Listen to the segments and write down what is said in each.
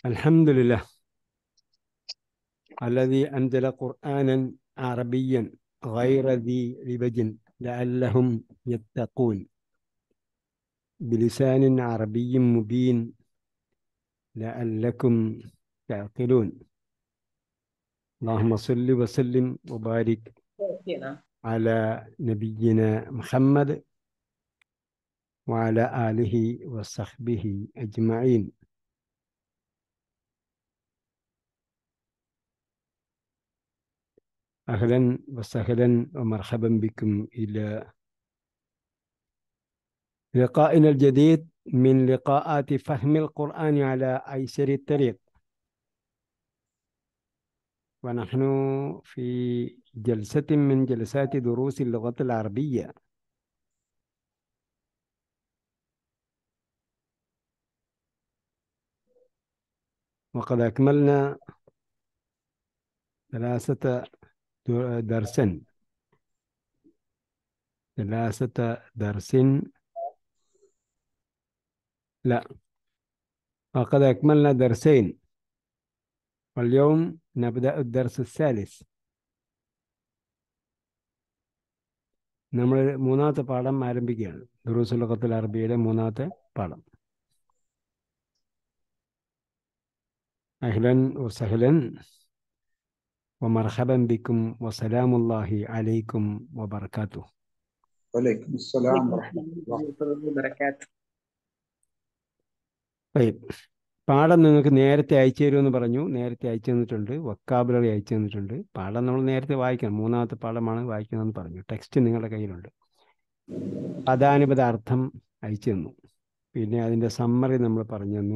الحمد لله الذي أنزل قرآنا عربيا غير ذي لبج لعلهم يتقون بلسان عربي مبين لعلكم تعقلون اللهم صل وسلم وبارك على نبينا محمد وعلى آله وصحبه أجمعين أهلا وسهلا ومرحبا بكم إلى لقائنا الجديد من لقاءات فهم القرآن على أيسر الطريق ونحن في جلسة من جلسات دروس اللغة العربية وقد أكملنا ثلاثة درسا ثلاثة درس لا وقد أكملنا درسين واليوم نبدأ الدرس الثالث നമ്മൾ മൂന്നാമത്തെ പാഠം ആരംഭിക്കുകയാണ് ദുറൂസുലകത്തിൽ അറബിയുടെ മൂന്നാമത്തെ പാഠം أهلا وسهلا ومرحبا بكم وسلام الله عليكم وبركاته وعليكم السلام ورحمة الله وبركاته طيب പാഠം നിങ്ങൾക്ക് നേരത്തെ അയച്ചു തരുമെന്ന് പറഞ്ഞു നേരത്തെ അയച്ചു തന്നിട്ടുണ്ട് വൊക്കാബുലറി അയച്ചു തന്നിട്ടുണ്ട് പാഠം നമ്മൾ നേരത്തെ വായിക്കണം മൂന്നാമത്തെ പാഠമാണ് വായിക്കണമെന്ന് പറഞ്ഞു ടെക്സ്റ്റ് നിങ്ങളുടെ കയ്യിലുണ്ട് പദാനുപത അർത്ഥം അയച്ചു തന്നു പിന്നെ അതിൻ്റെ സമ്മറി നമ്മൾ പറഞ്ഞു തന്നു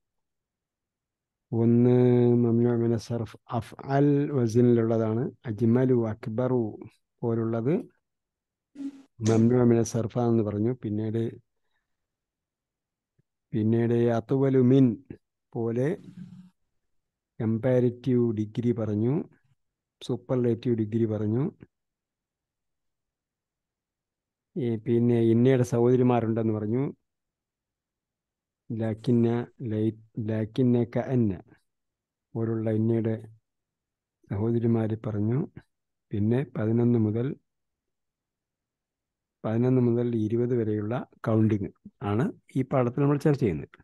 ഒന്ന് മമ്നുമിന സർഫ് അഫ് അൽ വസിനിലുള്ളതാണ് അജ്മലു അക്ബറു പോലുള്ളത് മമ്നുമിന സർഫാന്ന് പറഞ്ഞു പിന്നീട് പിന്നീട് അത്തുവലു മിൻ പോലെ കമ്പാരിറ്റീവ് ഡിഗ്രി പറഞ്ഞു സൂപ്പർലേറ്റീവ് ഡിഗ്രി പറഞ്ഞു ഈ പിന്നെ ഇന്നയുടെ സഹോദരിമാരുണ്ടെന്ന് പറഞ്ഞു ലാക്കിന്ന ലൈ ലാക്കിന്ന കഅന്ന പോലുള്ള ഇന്നയുടെ സഹോദരിമാരെ പറഞ്ഞു പിന്നെ പതിനൊന്ന് മുതൽ പതിനൊന്ന് മുതൽ ഇരുപത് വരെയുള്ള കൗണ്ടിങ് ആണ് ഈ പാഠത്തിൽ നമ്മൾ ചർച്ച ചെയ്യുന്നത്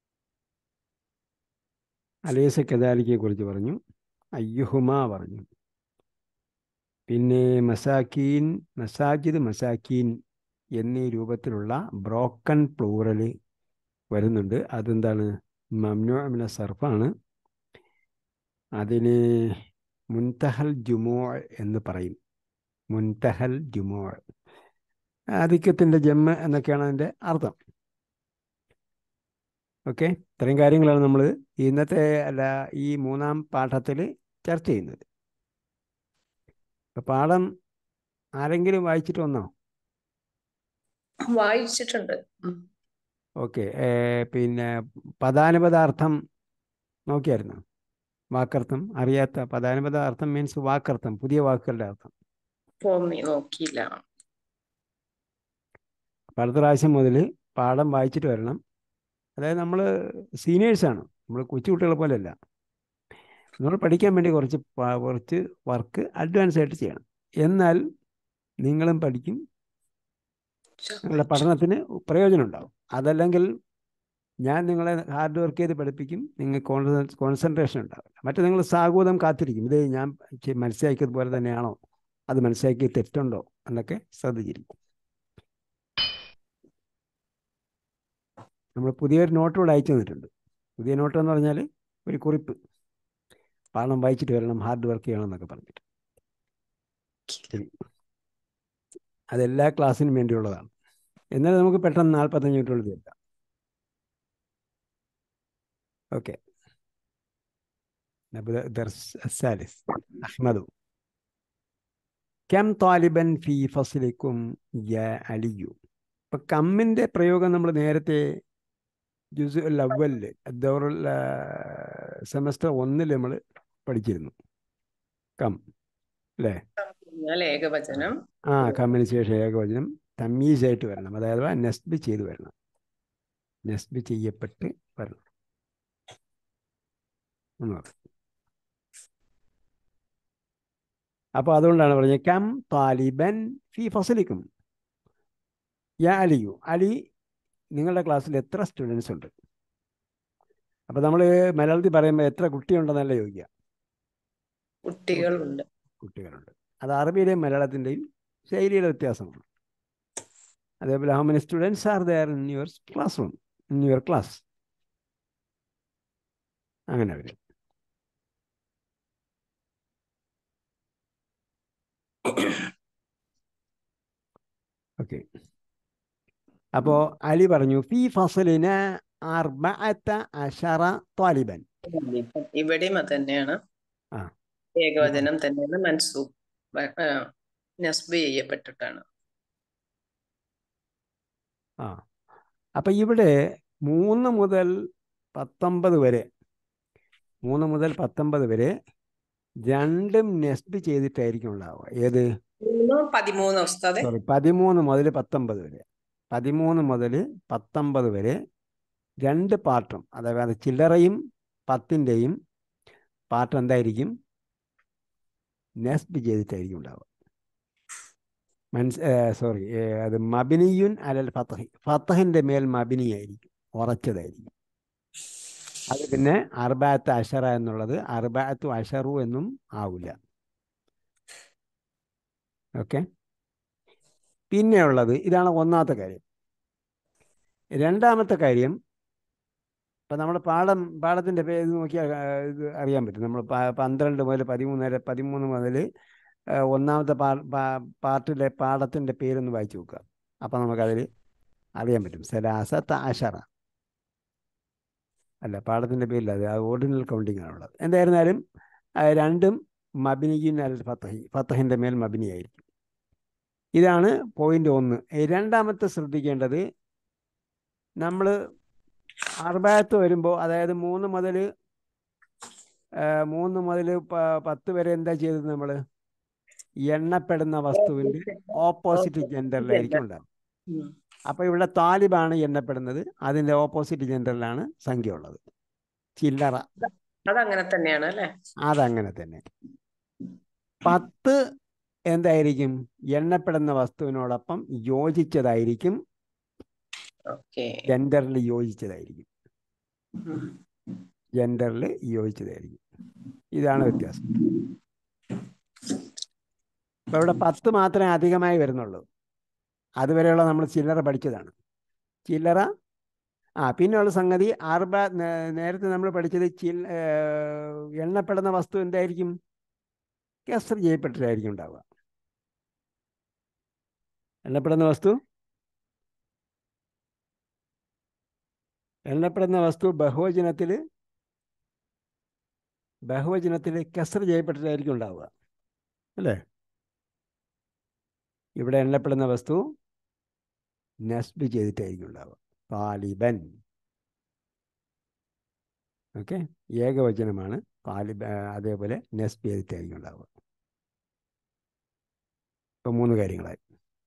അലേസ കദാലിക്കയെ കുറിച്ച് പറഞ്ഞു അയ്യുഹുമ പറഞ്ഞു പിന്നെ മസാക്കീൻ മസാജിദ് മസാക്കീൻ എന്നീ രൂപത്തിലുള്ള ബ്രോക്കൺ പ്ലൂറല് വരുന്നുണ്ട് അതെന്താണ് മംനുഅമിന സർഫാണ് അതിന് മുൻതഹൽ ജുമോ എന്ന് പറയും മുൻതഹൽ ജുമോ ആധിക്യത്തിൻ്റെ ജമ്മ എന്നൊക്കെയാണ് അതിൻ്റെ അർത്ഥം ഓക്കെ ഇത്രയും കാര്യങ്ങളാണ് നമ്മൾ ഇന്നത്തെ അല്ല ഈ മൂന്നാം പാഠത്തിൽ ചർച്ച ചെയ്യുന്നത് പാഠം ആരെങ്കിലും വായിച്ചിട്ട് വന്നോ വായിച്ചിട്ടുണ്ട് ഓക്കെ പിന്നെ പദാനുപദാർത്ഥം നോക്കിയായിരുന്നു വാക്കർത്ഥം അറിയാത്ത പദാനുപദാർത്ഥം മീൻസ് വാക്കർത്ഥം പുതിയ വാക്കുകളുടെ അർത്ഥം പോന്നി നോക്കിയില്ല അപ്പം അടുത്ത പ്രാവശ്യം മുതൽ പാഠം വായിച്ചിട്ട് വരണം അതായത് നമ്മൾ സീനിയേഴ്സാണ് നമ്മൾ കൊച്ചുകുട്ടികളെ പോലെയല്ല നമ്മൾ പഠിക്കാൻ വേണ്ടി കുറച്ച് കുറച്ച് വർക്ക് അഡ്വാൻസ് ആയിട്ട് ചെയ്യണം എന്നാൽ നിങ്ങളും പഠിക്കും നിങ്ങളുടെ പഠനത്തിന് പ്രയോജനം ഉണ്ടാവും അതല്ലെങ്കിൽ ഞാൻ നിങ്ങളെ ഹാർഡ് വർക്ക് ചെയ്ത് പഠിപ്പിക്കും നിങ്ങൾക്ക് കോൺസെൻട്രേഷൻ ഉണ്ടാവില്ല മറ്റേ നിങ്ങൾ സാഗൂതം കാത്തിരിക്കും ഇത് ഞാൻ മനസ്സിലാക്കിയതുപോലെ തന്നെയാണോ അത് മനസ്സിലാക്കി തെറ്റുണ്ടോ എന്നൊക്കെ ശ്രദ്ധിച്ചിരിക്കും നമ്മൾ പുതിയൊരു നോട്ട് കൂടെ അയച്ചു തന്നിട്ടുണ്ട് പുതിയ നോട്ട് എന്ന് പറഞ്ഞാൽ ഒരു കുറിപ്പ് പാഠം വായിച്ചിട്ട് വരണം ഹാർഡ് വർക്ക് ചെയ്യണം എന്നൊക്കെ പറഞ്ഞിട്ട് ശരി അതെല്ലാ ക്ലാസ്സിനും വേണ്ടിയുള്ളതാണ് എന്നാലും നമുക്ക് പെട്ടെന്ന് നാൽപ്പത്തഞ്ച് മിനിറ്റുള്ളിൽ തീർക്കാം ഓക്കെ الثالث أحمد كم طالبا في فصلكم يا علي ഇപ്പം കമ്മിൻ്റെ പ്രയോഗം നമ്മൾ നേരത്തെ ജുസ് അവലില് ദൗറുൽ സെമസ്റ്റർ ഒന്നിൽ നമ്മൾ പഠിച്ചിരുന്നു കം അല്ലേ ഏകവചനം ആ കമ്മിന് ശേഷം ഏകവചനം തമ്മീസായിട്ട് വരണം അതായത് നെസ്ബ് ചെയ്ത് വരണം നെസ്ബ് ചെയ്യപ്പെട്ട് വരണം എന്ന് പറയും അപ്പോൾ അതുകൊണ്ടാണ് പറഞ്ഞത് കം താലിബൻ ഫി ഫസലിക്കും യാ അലിയു അലി നിങ്ങളുടെ ക്ലാസ്സിൽ എത്ര സ്റ്റുഡൻസ് ഉണ്ട് അപ്പോൾ നമ്മൾ മലയാളത്തിൽ പറയുമ്പോൾ എത്ര കുട്ടിയുണ്ടെന്നല്ല ചോദിക്കുക കുട്ടികളുണ്ട് കുട്ടികളുണ്ട് അത് അറബിയുടെയും മലയാളത്തിൻ്റെയും ശൈലിയുടെ വ്യത്യാസമാണ് അതേപോലെ how many students are there in your classroom in your class അങ്ങനെ വരും ഓക്കെ അപ്പോൾ അലി പറഞ്ഞു ഫി ഫസലിന് അർബഅത്ത അഷറ താലിബൻ ഇവിടെയും അത് തന്നെയാണ് ആ. ഏകവചനം തന്നെയാണ് മൻസൂബ് ബ- ആ, നസ്ബ് ചെയ്യപ്പെട്ടിട്ടാണ് ആ അപ്പം ഇവിടെ മൂന്ന് മുതൽ പത്തൊമ്പത് വരെ മൂന്ന് മുതൽ പത്തൊമ്പത് വരെ രണ്ടും നെസ്ബ് ചെയ്തിട്ടായിരിക്കും ഉണ്ടാവുക ഏത് മൂന്നോ പതിമൂന്നോ ഉസ്താദെ സോറി പതിമൂന്ന് മുതൽ പത്തൊമ്പത് വരെ പതിമൂന്ന് മുതൽ പത്തൊമ്പത് വരെ രണ്ട് പാർട്ടും അതായത് ചില്ലറയും പത്തിൻ്റെയും പാർട്ട് എന്തായിരിക്കും നെസ്ബ് ചെയ്തിട്ടായിരിക്കും ഉണ്ടാവുക മനസ് സോറി അത് മബിനിയുൻ അലൽ ഫത്തഹി ഫത്തഹിൻ്റെ മേൽ മബിനിയായിരിക്കും ഉറച്ചതായിരിക്കും അത് പിന്നെ അർബാത്ത് അഷറ എന്നുള്ളത് അർബാത്തു അഷറു എന്നും ആവില്ല ഓക്കെ പിന്നെയുള്ളത് ഇതാണ് ഒന്നാമത്തെ കാര്യം രണ്ടാമത്തെ കാര്യം ഇപ്പം നമ്മൾ പാഠം പാഠത്തിൻ്റെ പേര് നോക്കിയാൽ ആ, ഇത് അറിയാൻ പറ്റും നമ്മൾ പ- പന്ത്രണ്ട് മുതൽ പതിമൂന്ന് വരെ പതിമൂന്ന് മുതൽ ആ, ഒന്നാമത്തെ പാ പാ- പാർട്ടിലെ പാഠത്തിൻ്റെ പേരൊന്ന് വായിച്ചു നോക്കുക അപ്പം നമുക്കതിൽ അറിയാൻ പറ്റും സലാസത്ത അഷറ അല്ല പാഠത്തിൻ്റെ പേരില്ല അത് ഓർഡിനൽ കൗണ്ടിങ് ആണുള്ളത് എന്തായിരുന്നാലും ആ, രണ്ടും മബിനിയിൻ അൽ ഫത്തഹി ഫത്തഹിൻ്റെ മേൽ മബിനിയായിരിക്കും ഇതാണ് പോയിന്റ് ഒന്ന് ഈ രണ്ടാമത്തെ ശ്രദ്ധിക്കേണ്ടത് നമ്മൾ അറുപത്ത് വരുമ്പോൾ അതായത് മൂന്ന് മുതൽ മൂന്ന് മുതൽ പത്ത് വരെ എന്താ ചെയ്തത് നമ്മൾ എണ്ണപ്പെടുന്ന വസ്തുവിൻ്റെ ഓപ്പോസിറ്റ് ജെൻഡറിലായിരിക്കും ഉണ്ടാകും ഉം. അപ്പോൾ ഇവിടെ താലിബാണ് എണ്ണപ്പെടുന്നത് അതിൻ്റെ ഓപ്പോസിറ്റ് ജെൻഡറിലാണ് സംഖ്യ ഉള്ളത് ചില്ലറ അതങ്ങനെ തന്നെയാണ് അല്ലെ അതങ്ങനെ തന്നെ പത്ത് എന്തായിരിക്കും എണ്ണപ്പെടുന്ന വസ്തുവിനോടൊപ്പം യോജിച്ചതായിരിക്കും ഓക്കെ ജെൻഡറിൽ യോജിച്ചതായിരിക്കും ജെൻഡറിൽ യോജിച്ചതായിരിക്കും ഇതാണ് വ്യത്യാസം ഇപ്പം ഇവിടെ പത്ത് മാത്രമേ അധികമായി വരുന്നുള്ളൂ അതുവരെയുള്ള നമ്മൾ ചില്ലറ പഠിച്ചതാണ് ചില്ലറ ആ പിന്നെയുള്ള സംഗതി അർബ നേ- നേരത്തെ നമ്മൾ പഠിച്ചത് ചിൽ ഏഹ്, എണ്ണപ്പെടുന്ന വസ്തു എന്തായിരിക്കും കെസർ ചെയ്യപ്പെട്ടിട്ടായിരിക്കും ഉണ്ടാവുക എണ്ണപ്പെടുന്ന വസ്തു എണ്ണപ്പെടുന്ന വസ്തു ബഹുവചനത്തിൽ ബഹുവചനത്തിൽ കെസർ ചെയ്യപ്പെട്ടിട്ടായിരിക്കും ഉണ്ടാവുക അല്ലേ ഇവിടെ എണ്ണപ്പെടുന്ന വസ്തു നസ്ബ് ചെയ്തിട്ടായിരിക്കും ഉണ്ടാവുക താലിബൻ ഓക്കെ ഏകവചനമാണ് താലിബ അതേപോലെ നസ്ബ് ചെയ്തിട്ടായിരിക്കും ഉണ്ടാവുക ഇപ്പം മൂന്ന് കാര്യങ്ങളായി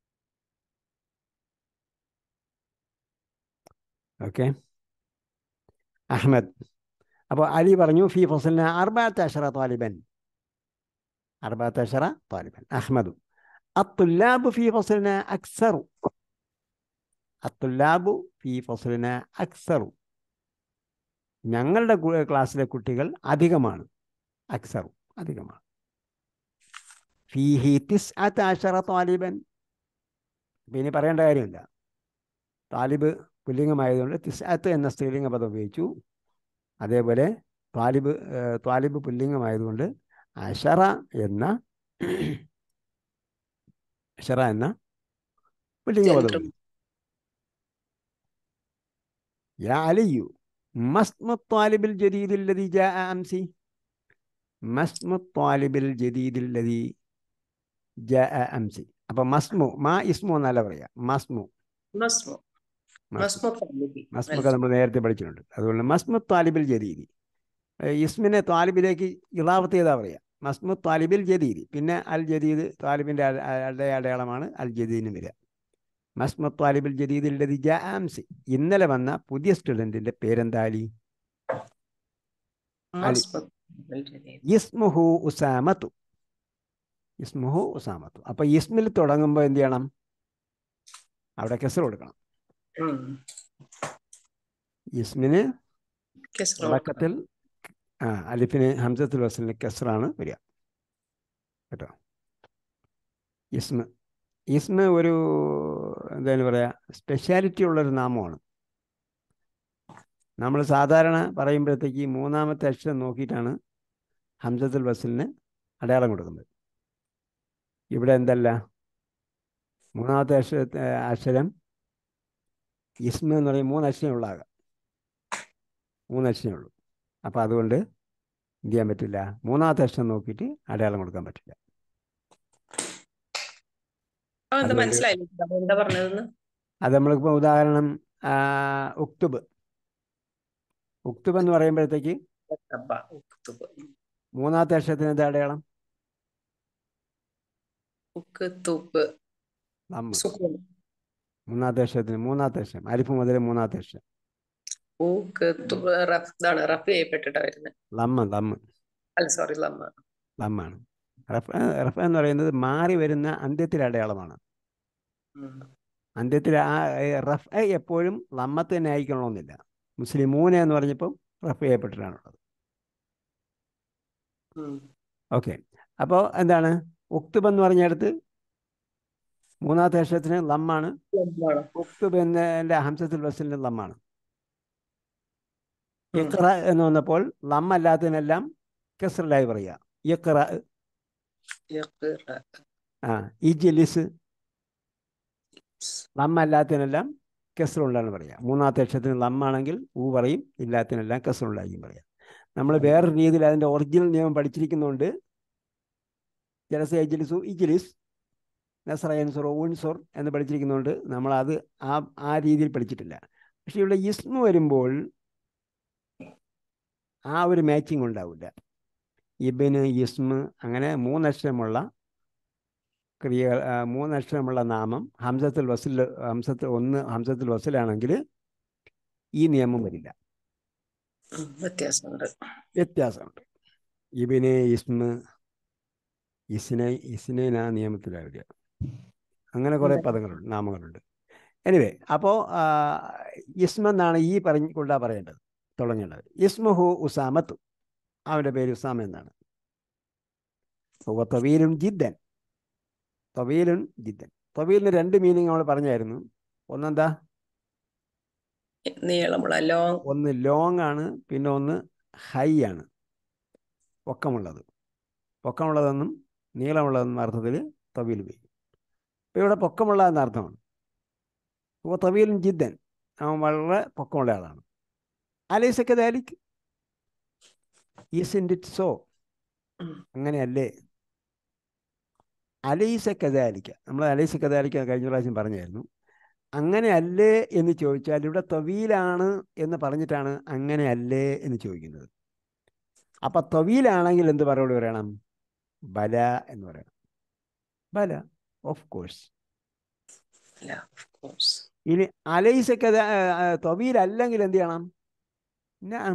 ഓക്കെ അഹമ്മദ് അപ്പോൾ അലി പറഞ്ഞു ഫി ഫസലിന് അർബാത്ത് അഷറ താലിബൻ അർബാത്ത് അഷറ താലിബൻ അഹമ്മദ് الطلاب في فصلنا أكثر الطلاب في فصلنا أكثر ഞങ്ങളുടെ കു- ക്ലാസ്സിലെ കുട്ടികൾ അധികമാണ് അക്സറു അധികമാണ് ഫീഹി തിസ് അഷറ താലിബൻ ഇനി പറയേണ്ട കാര്യമില്ല താലിബ് പുല്ലിംഗമായതുകൊണ്ട് തിസ്അത്ത് എന്ന സ്ത്രീലിംഗ പദം ഉപയോഗിച്ചു അതേപോലെ താലിബ് ഏഹ്, താലിബ് പുല്ലിംഗമായതുകൊണ്ട് അഷറ എന്ന അഷറ എന്ന പുല്ലിംഗ പദം Gender. ഉപയോഗിച്ചു يا علي ما اسم الطالب الجديد الذي جاء أمس ما اسم الطالب الجديد الذي جاء أمس അപ്പം മസ്മു മാ ഇസ്മു എന്നല്ല പറയാ മസ്മു മസ്മു മസ്മു താലിബി മസ്മൊക്കെ നമ്മൾ നേരത്തെ പഠിച്ചിട്ടുണ്ട് അതുകൊണ്ട് മസ്മു താലിബിൽ ജദീദി ഏഹ് ഇസ്മിനെ താലിബിലേക്ക് ഇളാവത്ത് ചെയ്താൽ പറയാം മസ്മു താലിബിൽ ജദീദി പിന്നെ അൽ ജദീദ് താലിബിൻ്റെ അടയാളമാണ് അൽ ജദീദിന് വരിക മസ്മു താലിബിൽ ജദീദിൽ ലതി ജാംസി ഇന്നലെ വന്ന പുതിയ സ്റ്റുഡൻറ്റിൻ്റെ പേരെന്താ അലി മസ്മത്ത് ഇസ്മുഹു ഉസാമത്തു ഇസ്മുഹു ഉസാമത്തു അപ്പൊ ഇസ്മിൽ തുടങ്ങുമ്പോൾ എന്ത് ചെയ്യണം അവിടെ കെസർ കൊടുക്കണം ഉം. ഇസ്മിന് കെസ്റ കൊടുക്കണം. തുടക്കത്തിൽ ആ അലിഫിന് ഹംസത്തുൽ വസലിന് കെസറാണ് വരിക കേട്ടോ ഇസ്മ ഇസ്മ ഒരു എന്തായാലും പറയാ സ്പെഷ്യാലിറ്റി ഉള്ളൊരു നാമമാണ് നമ്മൾ സാധാരണ പറയുമ്പോഴത്തേക്ക് മൂന്നാമത്തെ അക്ഷരം നോക്കിയിട്ടാണ് ഹംസത്തുൽ വസലിന് അടയാളം കൊടുക്കുന്നത് ഇവിടെ എന്തല്ല മൂന്നാമത്തെ അക്ഷര അക്ഷരം ഇസ്മ എന്ന് പറയും മൂന്ന് അക്ഷരം ഉള്ളാകാം മൂന്ന് അക്ഷരമേ ഉള്ളൂ അപ്പോൾ അതുകൊണ്ട് എന്ത് ചെയ്യാൻ പറ്റില്ല മൂന്നാമത്തെ അക്ഷരം നോക്കിയിട്ട് അടയാളം കൊടുക്കാൻ പറ്റില്ല ആ, എന്താ അതുകൊണ്ട് മനസ്സിലായില്ല അപ്പൊ എന്താ പറഞ്ഞതെന്ന് അത് നമ്മളിപ്പോൾ ഉദാഹരണം ആ, ഉക്തുബ് ഉക്തുബ് എന്ന് പറയുമ്പോഴത്തേക്ക് അബ്ബ, ഉക്തുബ്. മൂന്നാമത്തെ അക്ഷരത്തിന് എന്താ അടയാളം ഉക്തുബ്. നമ്മ് സുക്കൂൻ. മൂന്നാമത്തെ അക്ഷരത്തിന് മൂന്നാമത്തെ അക്ഷരം അരിഫ് മുതൽ മൂന്നാമത്തെ അക്ഷരം ഉക്തുബ്. റഫ് ഇതാണ് റഫ് ചെയ്യപ്പെട്ടിട്ടാ വരുന്നത് ലമ്മ ലമ്മ് അല്ല സോറി ലമ്മ ലമ്മാണ് റഫ് റഫ് എന്ന് പറയുന്നത് മാറി വരുന്ന അന്ത്യത്തിലെ അടയാളമാണ് ഉം. അന്ത്യത്തിൽ ആ ഏ, റഫ് ഏ എപ്പോഴും ലമ്മത്ത് തന്നെ ആയിക്കണമെന്നില്ല മുസ്ലിമൂന എന്ന് പറഞ്ഞപ്പം റഫ് ചെയ്യപ്പെട്ടിട്ടാണുള്ളത് ഉം. ഓക്കെ അപ്പോൾ എന്താണ് ഉക്തുബ് എന്ന് പറഞ്ഞിടത്ത് മൂന്നാമത്തെ അക്ഷരത്തിന് ലമ്മാണ് ലമ്മാണ്. ഉക്തുബ് എന്നതിൻ്റെ ഹംസത്തുൽ വസലിന് ലമ്മാണ് ഉം. ഇഖ്റ എന്ന് വന്നപ്പോൾ ലമ്മല്ലാത്തതിനെല്ലാം കെസ്റലായി പറയുക ഇഖ്റ ഇഖ്റ. ആ ഇജിലിസ് ലമ്മല്ലാത്തതിനെല്ലാം കെസ്റുണ്ടാണ് പറയുക മൂന്നാമത്തെ അക്ഷരത്തിന് ലമ്മാണെങ്കിൽ ഊ പറയും ഇല്ലാത്തതിനെല്ലാം കെസ്റുണ്ടായിരിക്കും പറയുക നമ്മൾ വേറൊരു രീതിയിൽ അതിൻ്റെ ഒറിജിനൽ നിയമം പഠിച്ചിരിക്കുന്നതുകൊണ്ട് ജലസ ഇജിലിസു ഇജിലിസ് നസറയൻസുർ ഊൻസുർ എന്ന് പഠിച്ചിരിക്കുന്നതുകൊണ്ട് നമ്മൾ അത് ആ ആ രീതിയിൽ പഠിച്ചിട്ടില്ല പക്ഷെ ഇവിടെ ഇസ്മു വരുമ്പോൾ ആ ഒരു മാച്ചിങ് ഉണ്ടാവില്ല ഇബിന് ഇസ്മ് അങ്ങനെ മൂന്നക്ഷരമുള്ള ക്രിയ ആ, മൂന്നക്ഷരമുള്ള നാമം ഹംസത്തുൽ വസിൽ ഹംസത്തിൽ ഒന്ന് ഹംസത്തുൽ വസിലാണെങ്കിൽ ഈ നിയമം വരില്ല ഉം. വ്യത്യാസമുണ്ട് വ്യത്യാസമുണ്ട് ഇബിന് ഇസ്മ് ഇസ്നെ ഇസ്നൈൻ ആ നിയമത്തിലാണ് വരിക അങ്ങനെ കുറേ ഉണ്ട്. പദങ്ങളുണ്ട് നാമങ്ങളുണ്ട് എനിവേ അപ്പോൾ ഇസ്മ എന്നാണ് ഈ പറഞ്ഞ് കൊണ്ടാ പറയേണ്ടത് തുടങ്ങേണ്ടത് ഇസ്മഹു ഉസാമത്തു അവൻ്റെ പേര് ഉസാമ എന്നാണ് തവീലുൻ ജിദ്ദൻ തവീലുൻ ജിദ്ദൻ തവീലിന് രണ്ട് മീനിങ് നമ്മൾ പറഞ്ഞായിരുന്നു ഒന്നെന്താ നീളമുള്ള ലോങ് ഒന്ന് ലോങ് ആണ് പിന്നെ ഒന്ന് ഹൈ ആണ് പൊക്കമുള്ളത് പൊക്കമുള്ളതെന്നും നീളമുള്ളതെന്നും അർത്ഥത്തിൽ തവീൽ ഉപയോഗിക്കും അപ്പോൾ ഇവിടെ പൊക്കമുള്ള എന്ന അർത്ഥമാണ് അപ്പോൾ തവീലും ജിദ്ദൻ അവൻ വളരെ പൊക്കമുള്ള ആളാണ് അലൈസൊക്കെ ദാലിക്ക് ഈസ് ഇറ്റ് സോ ഉം. അങ്ങനെയല്ലേ അലൈസ കദാലിക്ക നമ്മൾ അലൈസ കദാലിക്ക കഴിഞ്ഞ പ്രാവശ്യം പറഞ്ഞായിരുന്നു അങ്ങനെ അല്ലേ എന്ന് ചോദിച്ചാൽ ഇവിടെ തവീലാണ് എന്ന് പറഞ്ഞിട്ടാണ് അങ്ങനെ അല്ലേ എന്ന് ചോദിക്കുന്നത് അപ്പൊ തവീലാണെങ്കിൽ എന്ത് മറുപടി പറയണം ബല എന്ന് പറയണം ബല ഓഫ് കോഴ്സ് അല്ല ഓഫ് കോഴ്സ് ഇനി അലൈസ കദ തവീൽ അല്ലെങ്കിൽ എന്ത് ചെയ്യണം നാം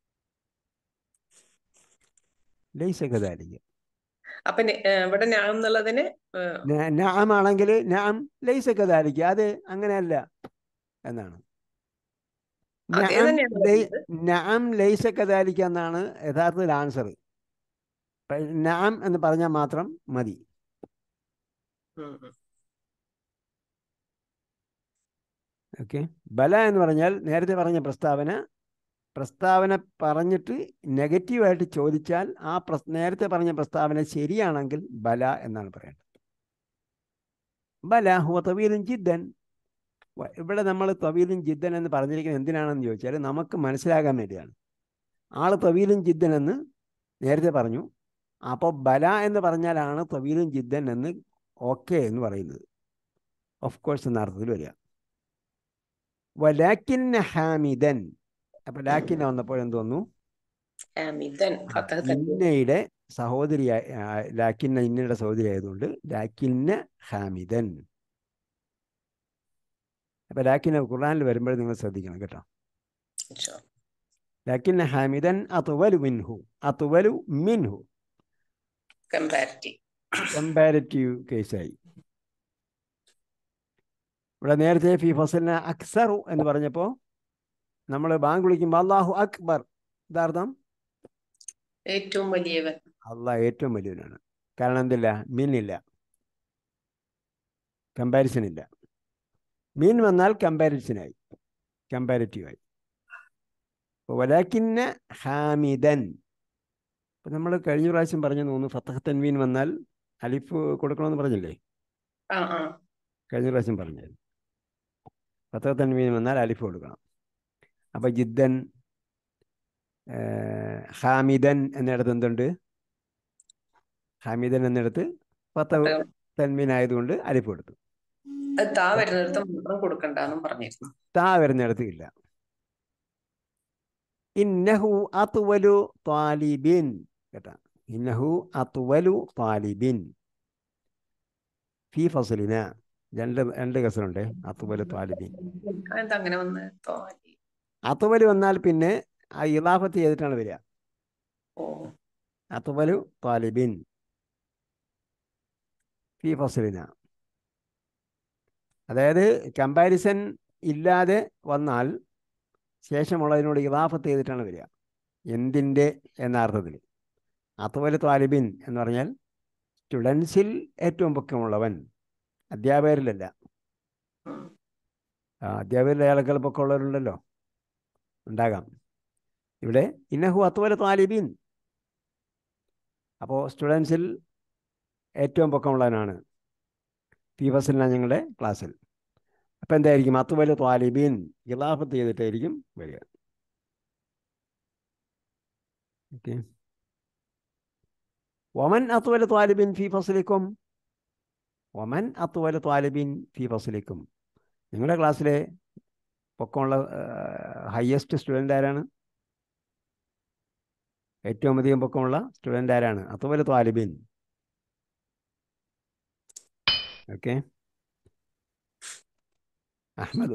ലൈസ കദാലിക്ക അപ്പൊ നി- ഏ, ഇവിടെ ഞാൻ എന്നുള്ളതിന് ഏ, നാം ആണെങ്കിൽ നാം ലൈസ കദാലിക്ക അത് അങ്ങനെയല്ല എന്നാണ് അതേ നഅം തന്നെയാണ് ലൈ- പറയുന്നത്. നഅം ലൈസ കദാലിക്ക എന്നാണ് യഥാർത്ഥത്തിൽ ആൻസർ നാം എന്ന് പറഞ്ഞാൽ മാത്രം മതി ഉം, ഉം. ഓക്കെ ബല എന്ന് പറഞ്ഞാൽ നേരത്തെ പറഞ്ഞ പ്രസ്താവന പ്രസ്താവന പറഞ്ഞിട്ട് നെഗറ്റീവായിട്ട് ചോദിച്ചാൽ ആ പ്രസ് നേരത്തെ പറഞ്ഞ പ്രസ്താവന ശരിയാണെങ്കിൽ ബല എന്നാണ് പറയേണ്ടത് ബല ഹുവ തവീലും ജിദ്ദൻ വ- ഇവിടെ നമ്മൾ തവീലും ജിദ്ദൻ എന്ന് പറഞ്ഞിരിക്കുന്നത് എന്തിനാണെന്ന് ചോദിച്ചാൽ നമുക്ക് മനസ്സിലാകാൻ വേണ്ടിയാണ് ആൾ തവീലും ജിദ്ദൻ എന്ന് നേരത്തെ പറഞ്ഞു അപ്പോൾ ബല എന്ന് പറഞ്ഞാലാണ് തവീലും ജിദ്ദൻ എന്ന് ഓക്കെ എന്ന് പറയുന്നത് ഓഫ് കോഴ്സ് എന്ന അർത്ഥത്തിൽ വരിക വലാക്കിന്ന ഹാമിദൻ അപ്പൊ ലാക്കിന്ന വന്നപ്പോൾ എന്ത് വന്നു ഹമീദൻ ഫതഹ് തൻവീൻ. ഇന്നയുടെ സഹോദരിയായ ആ, ലാക്കിന്ന ഇന്നയുടെ സഹോദരി ആയതുകൊണ്ട് ലാക്കിന്ന ഹാമിദൻ അപ്പൊ ലാക്കിന്ന ഖുർആനിൽ വരുമ്പോൾ നിങ്ങൾ ശ്രദ്ധിക്കണം കേട്ടോ ഇൻഷാ. ലാക്കിൻ ഹാമിദൻ അത്തുവലു മിൻഹു അത്തുവലു മിൻഹു കമ്പാരിറ്റീവ് കമ്പാരിറ്റീവ് കേസായി ഇവിടെ നേരത്തെ ഫി ഫസലിന് അക്സറു എന്ന് പറഞ്ഞപ്പോൾ നമ്മൾ ബാങ്ക് വിളിക്കുമ്പോൾ അള്ളാഹു അക്ബർ ഇതാർത്ഥം ഏറ്റവും വലിയവൻ അള്ളാഹ് ഏറ്റവും വലിയവനാണ് കാരണം എന്തില്ല മീനില്ല കമ്പാരിസൺ ഇല്ല മീൻ വന്നാൽ കമ്പാരിസനായി കമ്പാരിറ്റീവായി വലാക്കിന്ന ഹാമിദൻ ഇപ്പം നമ്മൾ കഴിഞ്ഞ പ്രാവശ്യം പറഞ്ഞു തോന്നുന്നു ഫത്തഹ തൻവീൻ വന്നാൽ അലിഫ് കൊടുക്കണമെന്ന് പറഞ്ഞില്ലേ ആ ആ കഴിഞ്ഞ പ്രാവശ്യം പറഞ്ഞത് ഫത്തഹ തൻവീൻ വന്നാൽ അലിഫ് കൊടുക്കണം അപ്പോൾ ജിദ്ദൻ ഏർ, ഹാമിദൻ എന്നിടത്ത് എന്തുണ്ട് ഹാമിദൻ എന്നിടത്ത് ഫത്തഹ തൻവീൻ ആയതുകൊണ്ട് അലിഫ് കൊടുത്തു അത് താ വരുന്നിടത്ത് മാത്രം കൊടുക്കണ്ടെന്നും പറഞ്ഞിരുന്നു താ വരുന്നിടത്ത് ഇല്ല ഇന്നഹു അത്വലു താലിബിൻ കേട്ടാ ഇന്നഹു അത്വലു താലിബിൻ ഫി ഫസലിന രണ്ട് രണ്ട് കസറുണ്ട് അത്വലു താലിബിൻ അതെന്താ അങ്ങനെ വന്ന് തോന്നി അത്വല് വന്നാൽ പിന്നെ ആ ഇലാഫത്ത് ചെയ്തിട്ടാണ് വരിക ഓ അത്വലു താലിബിൻ ഫി ഫസലിന അതായത് കമ്പാരിസൺ ഇല്ലാതെ വന്നാൽ ശേഷമുള്ളതിനോട് ഇലാഫത്ത് ചെയ്തിട്ടാണ് വരിക എന്തിൻ്റെ എന്ന അർത്ഥത്തിൽ അത്വല് താലിബിൻ എന്ന് പറഞ്ഞാൽ സ്റ്റുഡൻസിൽ ഏറ്റവും പൊക്കമുള്ളവൻ അധ്യാപകരിലല്ല ഉം. ആ, അധ്യാപകരിൽ അയാളെക്കാൾ പൊക്കമുള്ളവരുണ്ടല്ലോ ഉണ്ടാകാം ഇവിടെ ഇന്നഹു അത്വല താലിബീൻ അപ്പോൾ സ്റ്റുഡൻസിൽ ഏറ്റവും പൊക്കമുള്ളവനാണ് പി ഫസലിനാണ് ഞങ്ങളുടെ ക്ലാസ്സിൽ അപ്പം എന്തായിരിക്കും അത്വല താലിബീൻ ഇലാഫത്ത് ചെയ്തിട്ടായിരിക്കും വരിക ഓക്കെ ഒമൻ അത്വല താലിബിൻ ഫി ഫസലിക്കും ഒമൻ അത്വല താലിബിൻ ഫി ഫസലിക്കും നിങ്ങളുടെ ക്ലാസ്സിലെ പൊക്കമുള്ള ഹയസ്റ്റ് സ്റ്റുഡൻ്റ് ആരാണ് ഏറ്റവും അധികം പൊക്കമുള്ള സ്റ്റുഡൻ്റ് ആരാണ് അത്വല താലിബിൻ ഓക്കെ അഹമ്മദു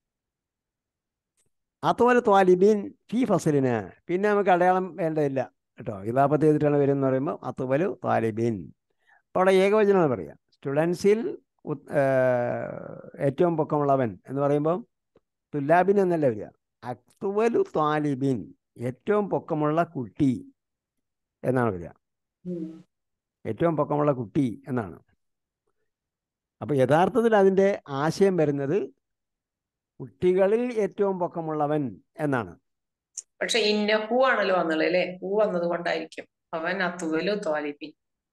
അത്വല താലിബിൻ ഫി ഫസലിന് പിന്നെ നമുക്ക് അടയാളം വേണ്ടതില്ല കേട്ടോ ഇതാപത്ത് ചെയ്തിട്ടാണ് വരുന്നത് പറയുമ്പോൾ അത്വലു താലിബിൻ അപ്പോൾ അവിടെ ഏകവചനമാണ് പറയുക സ്റ്റുഡൻസിൽ ഉത്- ഏർ ഏറ്റവും പൊക്കമുള്ളവൻ എന്ന് പറയുമ്പോൾ തുല്ലാബിൻ എന്നല്ല വരിക അക്തുവലു താലിബിൻ ഏറ്റവും പൊക്കമുള്ള കുട്ടി എന്നാണ് വരിക ഉം. ഏറ്റവും പൊക്കമുള്ള കുട്ടി എന്നാണ് അപ്പോൾ യഥാർത്ഥത്തിൽ അതിൻ്റെ ആശയം വരുന്നത് കുട്ടികളിൽ ഏറ്റവും പൊക്കമുള്ളവൻ എന്നാണ് പക്ഷെ ഇന്ന ഹൂ ആണല്ലോ വന്നുള്ളത് അല്ലേ ഹൂ വന്നത് കൊണ്ടായിരിക്കും അവൻ അത്തുവലു തോലിബിൻ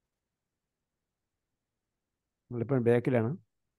നമ്മളിപ്പോൾ ബാക്കിലാണ്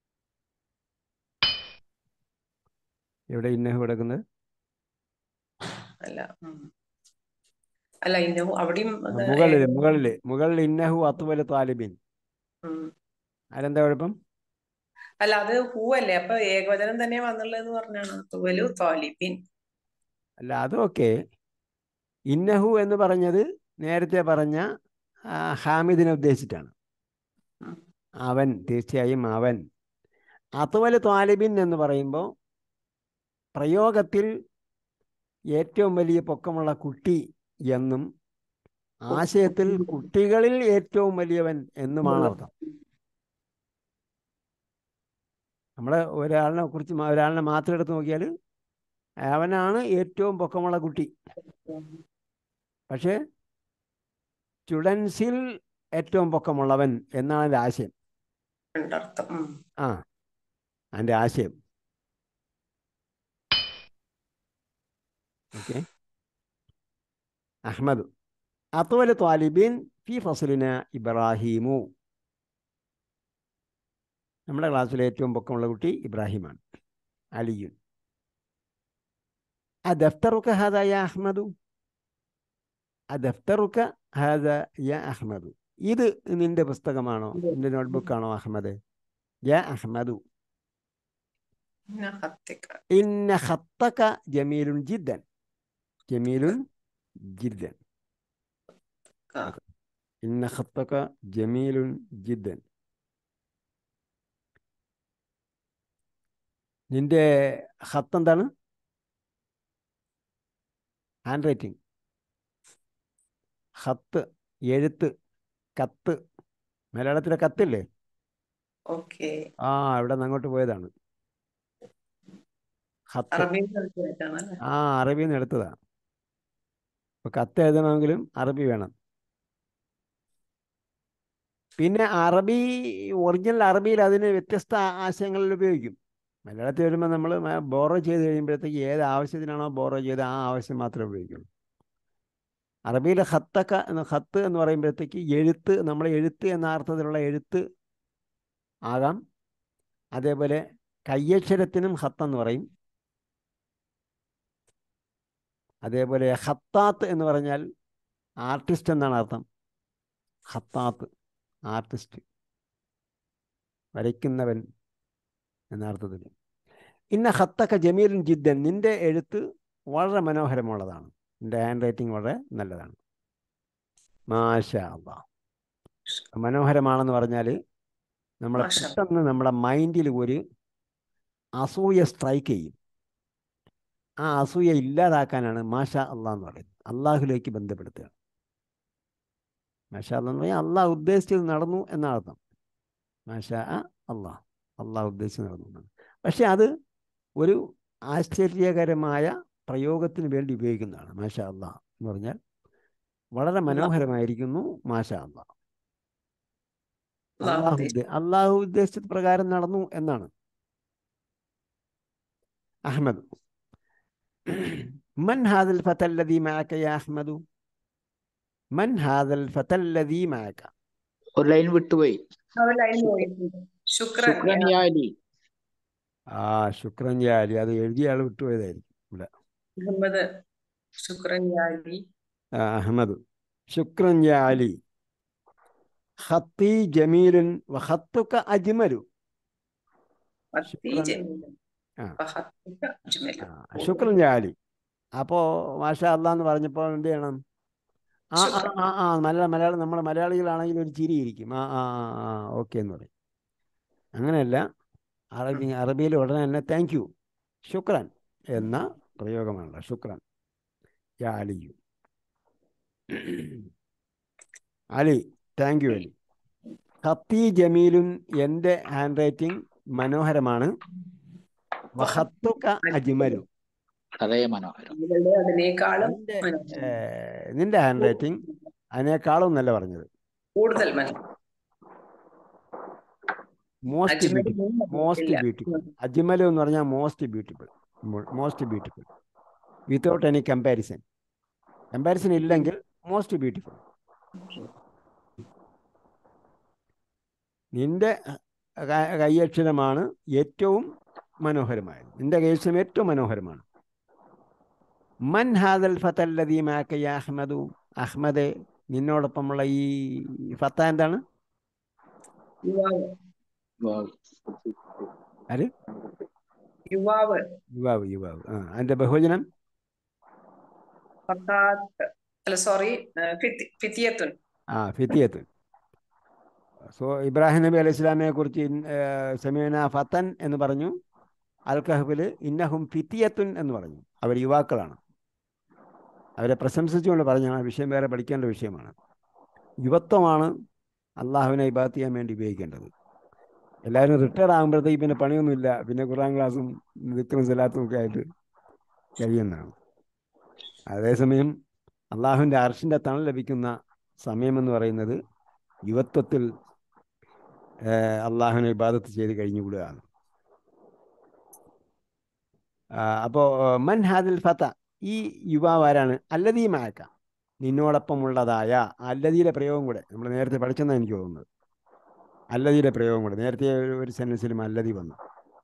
എവിടെ ഇന്നഹു കിടക്കുന്നത് അല്ല ഉം. അല്ല ഇന്നഹു അവിടെയും അത് മുകളിൽ മുകളിൽ മുകളിൽ ഇന്നഹു അത്തുവല് താലിബിൻ ഉം. അതിലെന്താ കുഴപ്പം അല്ല അത് ഹൂ അല്ലേ അപ്പൊ ഏകവചനം തന്നെ വന്നുള്ളതെന്ന് പറഞ്ഞാണ് അത്തുവലു തോലിബിൻ അല്ല അതൊക്കെ ഇന്നഹു എന്ന് പറഞ്ഞത് നേരത്തെ പറഞ്ഞ ആ, ഹാമിദിനെ ഉദ്ദേശിച്ചിട്ടാണ് ഉം. അവൻ തീർച്ചയായും അവൻ അത്തുവല് താലിബിൻ എന്ന് പറയുമ്പോൾ പ്രയോഗത്തിൽ ഏറ്റവും വലിയ പൊക്കമുള്ള കുട്ടി എന്നും ആശയത്തിൽ കുട്ടികളിൽ ഏറ്റവും വലിയവൻ എന്നുമാണ് അർത്ഥം നമ്മൾ ഒരാളിനെ കുറിച്ച് മാ- ഒരാളിനെ മാത്രം എടുത്ത് നോക്കിയാൽ അവനാണ് ഏറ്റവും പൊക്കമുള്ള കുട്ടി പക്ഷേ സ്റ്റുഡൻസിൽ ഏറ്റവും പൊക്കമുള്ളവൻ എന്നാണ് അതിൻ്റെ ആശയം രണ്ടർത്ഥം ഉം. ആ അതിൻ്റെ ആശയം ഓക്കെ അഹമ്മദ് അത്വല് താലിബിൻ ഫി ഫസലിന ഇബ്രാഹീമു നമ്മുടെ ക്ലാസ്സിലെ ഏറ്റവും പൊക്കമുള്ള കുട്ടി ഇബ്രാഹിമാണ് അലിയുൻ അദഫ്തറുക ഹാദ യാ അഹ്മദു അദഫ്തറുക ഹാദ യാ അഹ്മദു ഇത് നിന്റെ പുസ്തകമാണോ നിന്റെ നോട്ട്ബുക്കാണോ അഹമ്മദ് യാ അഹ്മദു ഇന്ന ഹത്തിക. ഇന്ന ഖത്തക ജമീലുൻ ജിദ്ദൻ ജമീലുൻ ജിദ്ദൻ ആ. ഇന്ന ഖത്തക ജമീലുൻ ജിദ്ദൻ നിന്റെ ഖത്ത് എന്താണ് ഹാൻഡ് റൈറ്റിംഗ് ഹത്ത് എഴുത്ത് കത്ത് മലയാളത്തിലെ കത്തില്ലേ ഓക്കെ ആ ഇവിടെ നിന്ന് അങ്ങോട്ട് പോയതാണ് ഹത്ത് അറബിയിൽ കളിച്ചാണല്ലേ ആ അറബിയിൽ നിന്ന് എടുത്തതാ അപ്പൊ കത്ത് എഴുതണമെങ്കിലും അറബി വേണം പിന്നെ അറബി ഒറിജിനൽ അറബിയിൽ അതിന് വ്യത്യസ്ത ആശയങ്ങളിൽ ഉപയോഗിക്കും മലയാളത്തിൽ വരുമ്പോൾ നമ്മൾ ബോറോ ചെയ്ത് കഴിയുമ്പോഴത്തേക്ക് ഏത് ആവശ്യത്തിനാണോ ബോറോ ചെയ്ത് ആ ആവശ്യം മാത്രമേ ഉപയോഗിക്കുള്ളൂ അറബിയിൽ ഹത്തൊക്കെ എന്ന് ഹത്ത് എന്ന് പറയുമ്പോഴത്തേക്ക് എഴുത്ത് നമ്മൾ എഴുത്ത് എന്ന അർത്ഥത്തിലുള്ള എഴുത്ത് ആകാം അതേപോലെ കയ്യക്ഷരത്തിനും ഹത്തെന്ന് പറയും അതേപോലെ ഹത്താത്ത് എന്ന് പറഞ്ഞാൽ ആർട്ടിസ്റ്റ് എന്നാണ് അർത്ഥം ഹത്താത്ത് ആർട്ടിസ്റ്റ് വരയ്ക്കുന്നവൻ എന്ന അർത്ഥത്തിൽ ഇന്ന ഹത്തക്ക ജമീലൻ ജിദ്ദൻ നിന്റെ എഴുത്ത് വളരെ മനോഹരമുള്ളതാണ് നിന്റെ ഹാൻഡ് റൈറ്റിംഗ് വളരെ നല്ലതാണ് മാഷ അള്ളാ മനോഹരമാണെന്ന് പറഞ്ഞാൽ നമ്മളെ മാഷാ. പെട്ടെന്ന് നമ്മുടെ മൈൻഡിൽ ഒരു അസൂയ സ്ട്രൈക്ക് ചെയ്യും ആ അസൂയ ഇല്ലാതാക്കാനാണ് മാഷ അള്ളാഹ് എന്ന് പറയുന്നത് അള്ളാഹുലേക്ക് ബന്ധപ്പെടുത്തുക മാഷ അള്ളാഹ് എന്ന് പറഞ്ഞാൽ അള്ളാഹ് ഉദ്ദേശിച്ചത് നടന്നു എന്നാണ് അർത്ഥം മാഷ അള്ളാഹ് അള്ളാഹ് ഉദ്ദേശിച്ചത് നടന്നു എന്നാണ് പക്ഷെ അത് ഒരു ആശ്ചര്യകരമായ പ്രയോഗത്തിന് വേണ്ടി ഉപയോഗിക്കുന്നതാണ് മാഷ അള്ളാഹ് എന്ന് പറഞ്ഞാൽ വളരെ മനോഹരമായിരിക്കുന്നു മാഷ അള്ളാഹ് അള്ളാഹു അള്ളാഹു ഉദ്ദേശിച്ചത്. ഉദ്ദേ- അള്ളാഹു ഉദ്ദേശിച്ചത് പ്രകാരം നടന്നു എന്നാണ് അഹമ്മദ് من هذا الفتى الذي معك يا أحمد من هذا الفتى الذي معك ഒരു ലൈൻ വിട്ടുപോയി ഒരു ലൈൻ പോയിട്ടുണ്ട് ശുക്രൻ ശുക്രൻ യാ അലി ആ ശുക്രൻ ജാലി അത് എഴുതിയ ആൾ വിട്ടുപോയതായിരിക്കും ഇവിടെ മുഹമ്മദ് ശുക്രൻ യാലി ആ, അഹമ്മദ് ശുക്രൻ ജാലി ഖത്തി ജമീലുൻ വഖത്തുക അജ്മലു അത്തി ശുക്രൻ. ജമീലൻ ആ. ഫഹത്തുക അജ്മൽ. ആ, ശുക്രൻ ജാലി അപ്പോ മാഷ അള്ളാന്ന് പറഞ്ഞപ്പോൾ എന്ത് ചെയ്യണം ആ ആ ശുക്രൻ. ആ ആ മലയാളം മലയാളം നമ്മൾ മലയാളികളാണെങ്കിൽ ഒരു ചിരിയിരിക്കും ആ ആ ആ ഓക്കെ എന്ന് പറയും അങ്ങനെയല്ല അറബി അറബിയിൽ ഉടനെ തന്നെ താങ്ക് യു ശുക്രൻ എന്ന പ്രയോഗമാണല്ലോ ശുക്രൻ യാ അലിയു അലി താങ്ക് യു അലി ഖത്തി ജമീലുൻ എൻ്റെ ഹാൻഡ് റൈറ്റിംഗ് മനോഹരമാണ് വഹത്തുക അജ്മലു വളരെ മനോഹരം നിങ്ങളുടെ അതിനേക്കാളും നിന്റെ മനോഹരം. ഏർ, നിന്റെ ഹാൻഡ് റൈറ്റിംഗ് അതിനേക്കാളും നല്ല പറഞ്ഞത് കൂടുതൽ മനോഹരം മോസ്റ്റ് അജ്മൽ ബ്യൂട്ടിഫുൾ ഒന്നും മോസ്റ്റ് ഇല്ല. ബ്യൂട്ടിഫുൾ അജ്മൽ എന്ന് പറഞ്ഞാൽ most beautiful most beautiful without any comparison comparison ഇല്ലെങ്കിൽ മോസ്റ്റ് ബ്യൂട്ടിഫുൾ നിന്റെ ക- കൈയക്ഷരമാണ് ഏറ്റവും മനോഹരമായത് നിന്റെ കൈയക്ഷരം ഏറ്റവും മനോഹരമാണ് മൻ ഹാദൽ ഫത്തല്ലദീ മാക്ക യാ അഹ്മദു അഹ്മദെ നിന്നോടൊപ്പമുള്ള ഈ ഫത്ത എന്താണ് യുവാവ് വാവ്. ആര് യുവാവ് യുവാവ് യുവാവ് ആ അതിന്റെ ബഹുവചനം ഫത്താത്ത് അല്ല സോറി ഫിത്തിയത്തുൻ ആ ഫിത്തിയത്തുൻ സോ ഇബ്രാഹിം നബി അലൈഹി ഇസ്ലാമിനെ കുറിച്ച് സമീന ഫത്തൻ എന്ന് പറഞ്ഞു അൽ കഹബിൽ ഇന്നഹും ഫിത്തിയത്തുൻ എന്ന് പറഞ്ഞു അവർ യുവാക്കളാണ് അവരെ പ്രശംസിച്ചുകൊണ്ട് പറഞ്ഞാണ് ആ വിഷയം വേറെ പഠിക്കേണ്ട വിഷയമാണ് യുവത്വമാണ് അള്ളാഹുവിനെ ഇബാത്ത് ചെയ്യാൻ വേണ്ടി ഉപയോഗിക്കേണ്ടത് എല്ലാവരും റിട്ടയർഡ് ആകുമ്പോഴത്തേക്ക് പിന്നെ പണിയൊന്നുമില്ല പിന്നെ ഖുറാൻ ക്ലാസ്സും വിക്രം സലാത്തും ഒക്കെ ആയിട്ട് കഴിയുന്നതാണ് അതേസമയം അള്ളാഹുവിൻ്റെ അർഷിൻ്റെ തണൽ ലഭിക്കുന്ന സമയമെന്ന് പറയുന്നത് യുവത്വത്തിൽ അള്ളാഹുവിനെ ഇബാദത്ത് ചെയ്ത് കഴിഞ്ഞുകൂടുകയാണ് അപ്പോൾ മൻ ഹാദിൽ ഫത്ത ഈ യുവാവ് ആരാണ് അല്ലതീ മാക്ക നിന്നോടൊപ്പമുള്ളതായ അല്ലതിയുടെ പ്രയോഗം കൂടെ നമ്മൾ നേരത്തെ പഠിച്ചെന്നാണ് എനിക്ക് തോന്നുന്നത് അല്ലതിയുടെ പ്രയോഗം കൂടെ നേരത്തെ ഒരു- ഒരു സെൻറ്റൻസിലും അല്ലതി വന്നു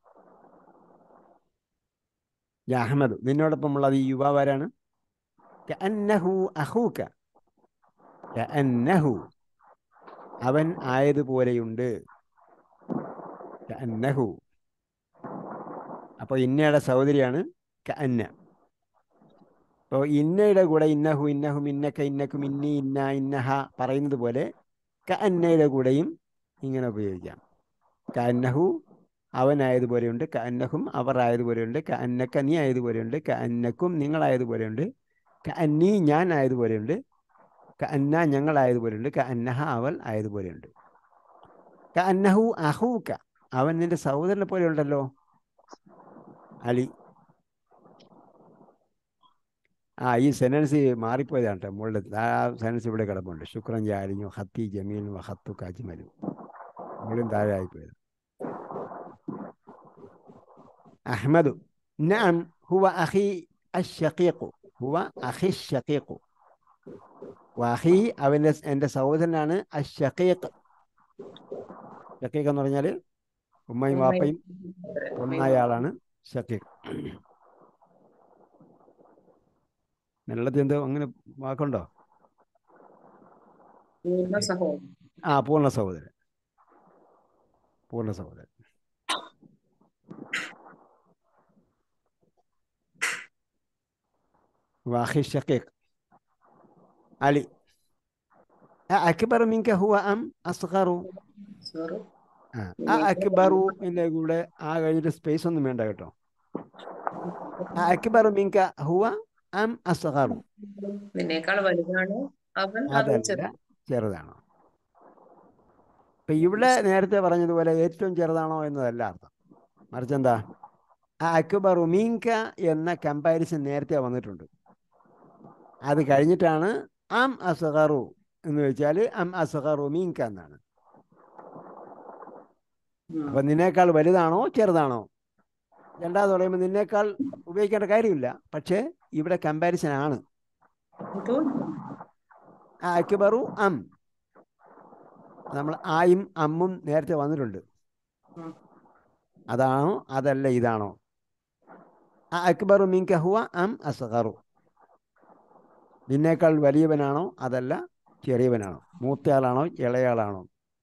യാ അഹമ്മദ് നിന്നോടൊപ്പമുള്ളത് ഈ യുവാവ് ആരാണ് കഅന്നഹു അഹൂക കഅന്നഹു അവൻ ആയതുപോലെയുണ്ട് കഅന്നഹു അപ്പോൾ ഇന്നയുടെ സഹോദരിയാണ് കഅന്ന അപ്പോൾ ഇന്നയുടെ കൂടെ ഇന്നഹു ഇന്നഹും ഇന്നക്ക ഇന്നക്കും ഇന്നി ഇന്ന ഇന്നഹ പറയുന്നത് പോലെ കഅന്നയുടെ കൂടെയും ഇങ്ങനെ ഉപയോഗിക്കാം കഅന്നഹു അവനായതുപോലെയുണ്ട് കഅന്നഹും അവർ ആയതുപോലെയുണ്ട് കഅന്നക്ക നീ ആയതുപോലെയുണ്ട് കഅന്നക്കും നിങ്ങളായതുപോലെയുണ്ട് ക അന്നീ ഞാൻ ആയതുപോലെയുണ്ട് ക അന്ന ഞങ്ങളായതുപോലെയുണ്ട് ക അന്നഹ അവൾ ആയതുപോലെയുണ്ട് ക അന്നഹു അഹൂക്ക അവൻ നിന്റെ സഹോദരനെ പോലെ ഉണ്ടല്ലോ അലി ആ ഈ സെനൻസ് മാറിപ്പോയതാണ് കേട്ടോ മുകളിൽ ആ സെനൻസ് ഇവിടെ കിടപ്പുണ്ട് ശുക്രൻ ജാലിഞ്ഞു ഹത്തി ജമീലും ഹത്തു കാജിമലും മുകളിൽ താഴെ ആയിപ്പോയത് അഹ്മദു നഅം ഹുവ അഖി അഷ്ഷഖീഖു ഹുവ അഖി ഷഖീഖു വഹി അവൻ്റെ എൻ്റെ സഹോദരനാണ് അഷ്ഷഖീഖ് ഷഖീഖ് എന്ന് പറഞ്ഞാൽ ഉമ്മയും വാപ്പയും ഒന്നായ ആളാണ് ഷഖീഖ് മലയാളത്തിൽ എന്തോ അങ്ങനെ വാക്കുണ്ടോ പൂർണ്ണ സഹോദരൻ ആ പൂർണ്ണ സഹോദരൻ പൂർണ്ണ സഹോദരൻ വാഹി ഷക്കീഖ് അലി അക്ബർ മിങ്ക ഹുവ അം അസ്ഗറു സോറി ആ അക്ബറു എൻ്റെ കൂടെ ആ കഴിഞ്ഞിട്ട് സ്പേസ് ഒന്നും വേണ്ട കേട്ടോ അക്ബർ മിങ്ക ഹുവ അം അസ്ഗറു നിന്നേക്കാൾ വലുതാണ് അവൻ അത് അതല്ല ചെറുത് ചെറുതാണോ ഇപ്പൊ ഇവിടെ നേരത്തെ പറഞ്ഞതുപോലെ ഏറ്റവും ചെറുതാണോ എന്നതല്ല അർത്ഥം മറിച്ച് എന്താ ആ അക്ബറു മീങ്ക എന്ന കമ്പാരിസൺ നേരത്തെ വന്നിട്ടുണ്ട് അത് കഴിഞ്ഞിട്ടാണ് അം അസഹറു എന്ന് വെച്ചാൽ അം അസഹറു മീങ്ക എന്നാണ് ഉം. അപ്പൊ നിന്നേക്കാൾ വലുതാണോ ചെറുതാണോ രണ്ടാമത് പറയുമ്പോൾ നിന്നേക്കാൾ ഉപയോഗിക്കേണ്ട കാര്യമില്ല പക്ഷേ ഇവിടെ കമ്പാരിസൺ ആണ് ഇപ്പൊ ആ അക്ബറു അം നമ്മൾ ആയും അമ്മും നേരത്തെ വന്നിട്ടുണ്ട് ഉം. അതാണോ അതല്ല ഇതാണോ ആ അക്ബറു മിങ്ക ഹുവ അം അസ്ഗറു നിന്നേക്കാൾ വലിയവനാണോ അതല്ല ചെറിയവനാണോ മൂത്തയാളാണോ ഇളയാളാണോ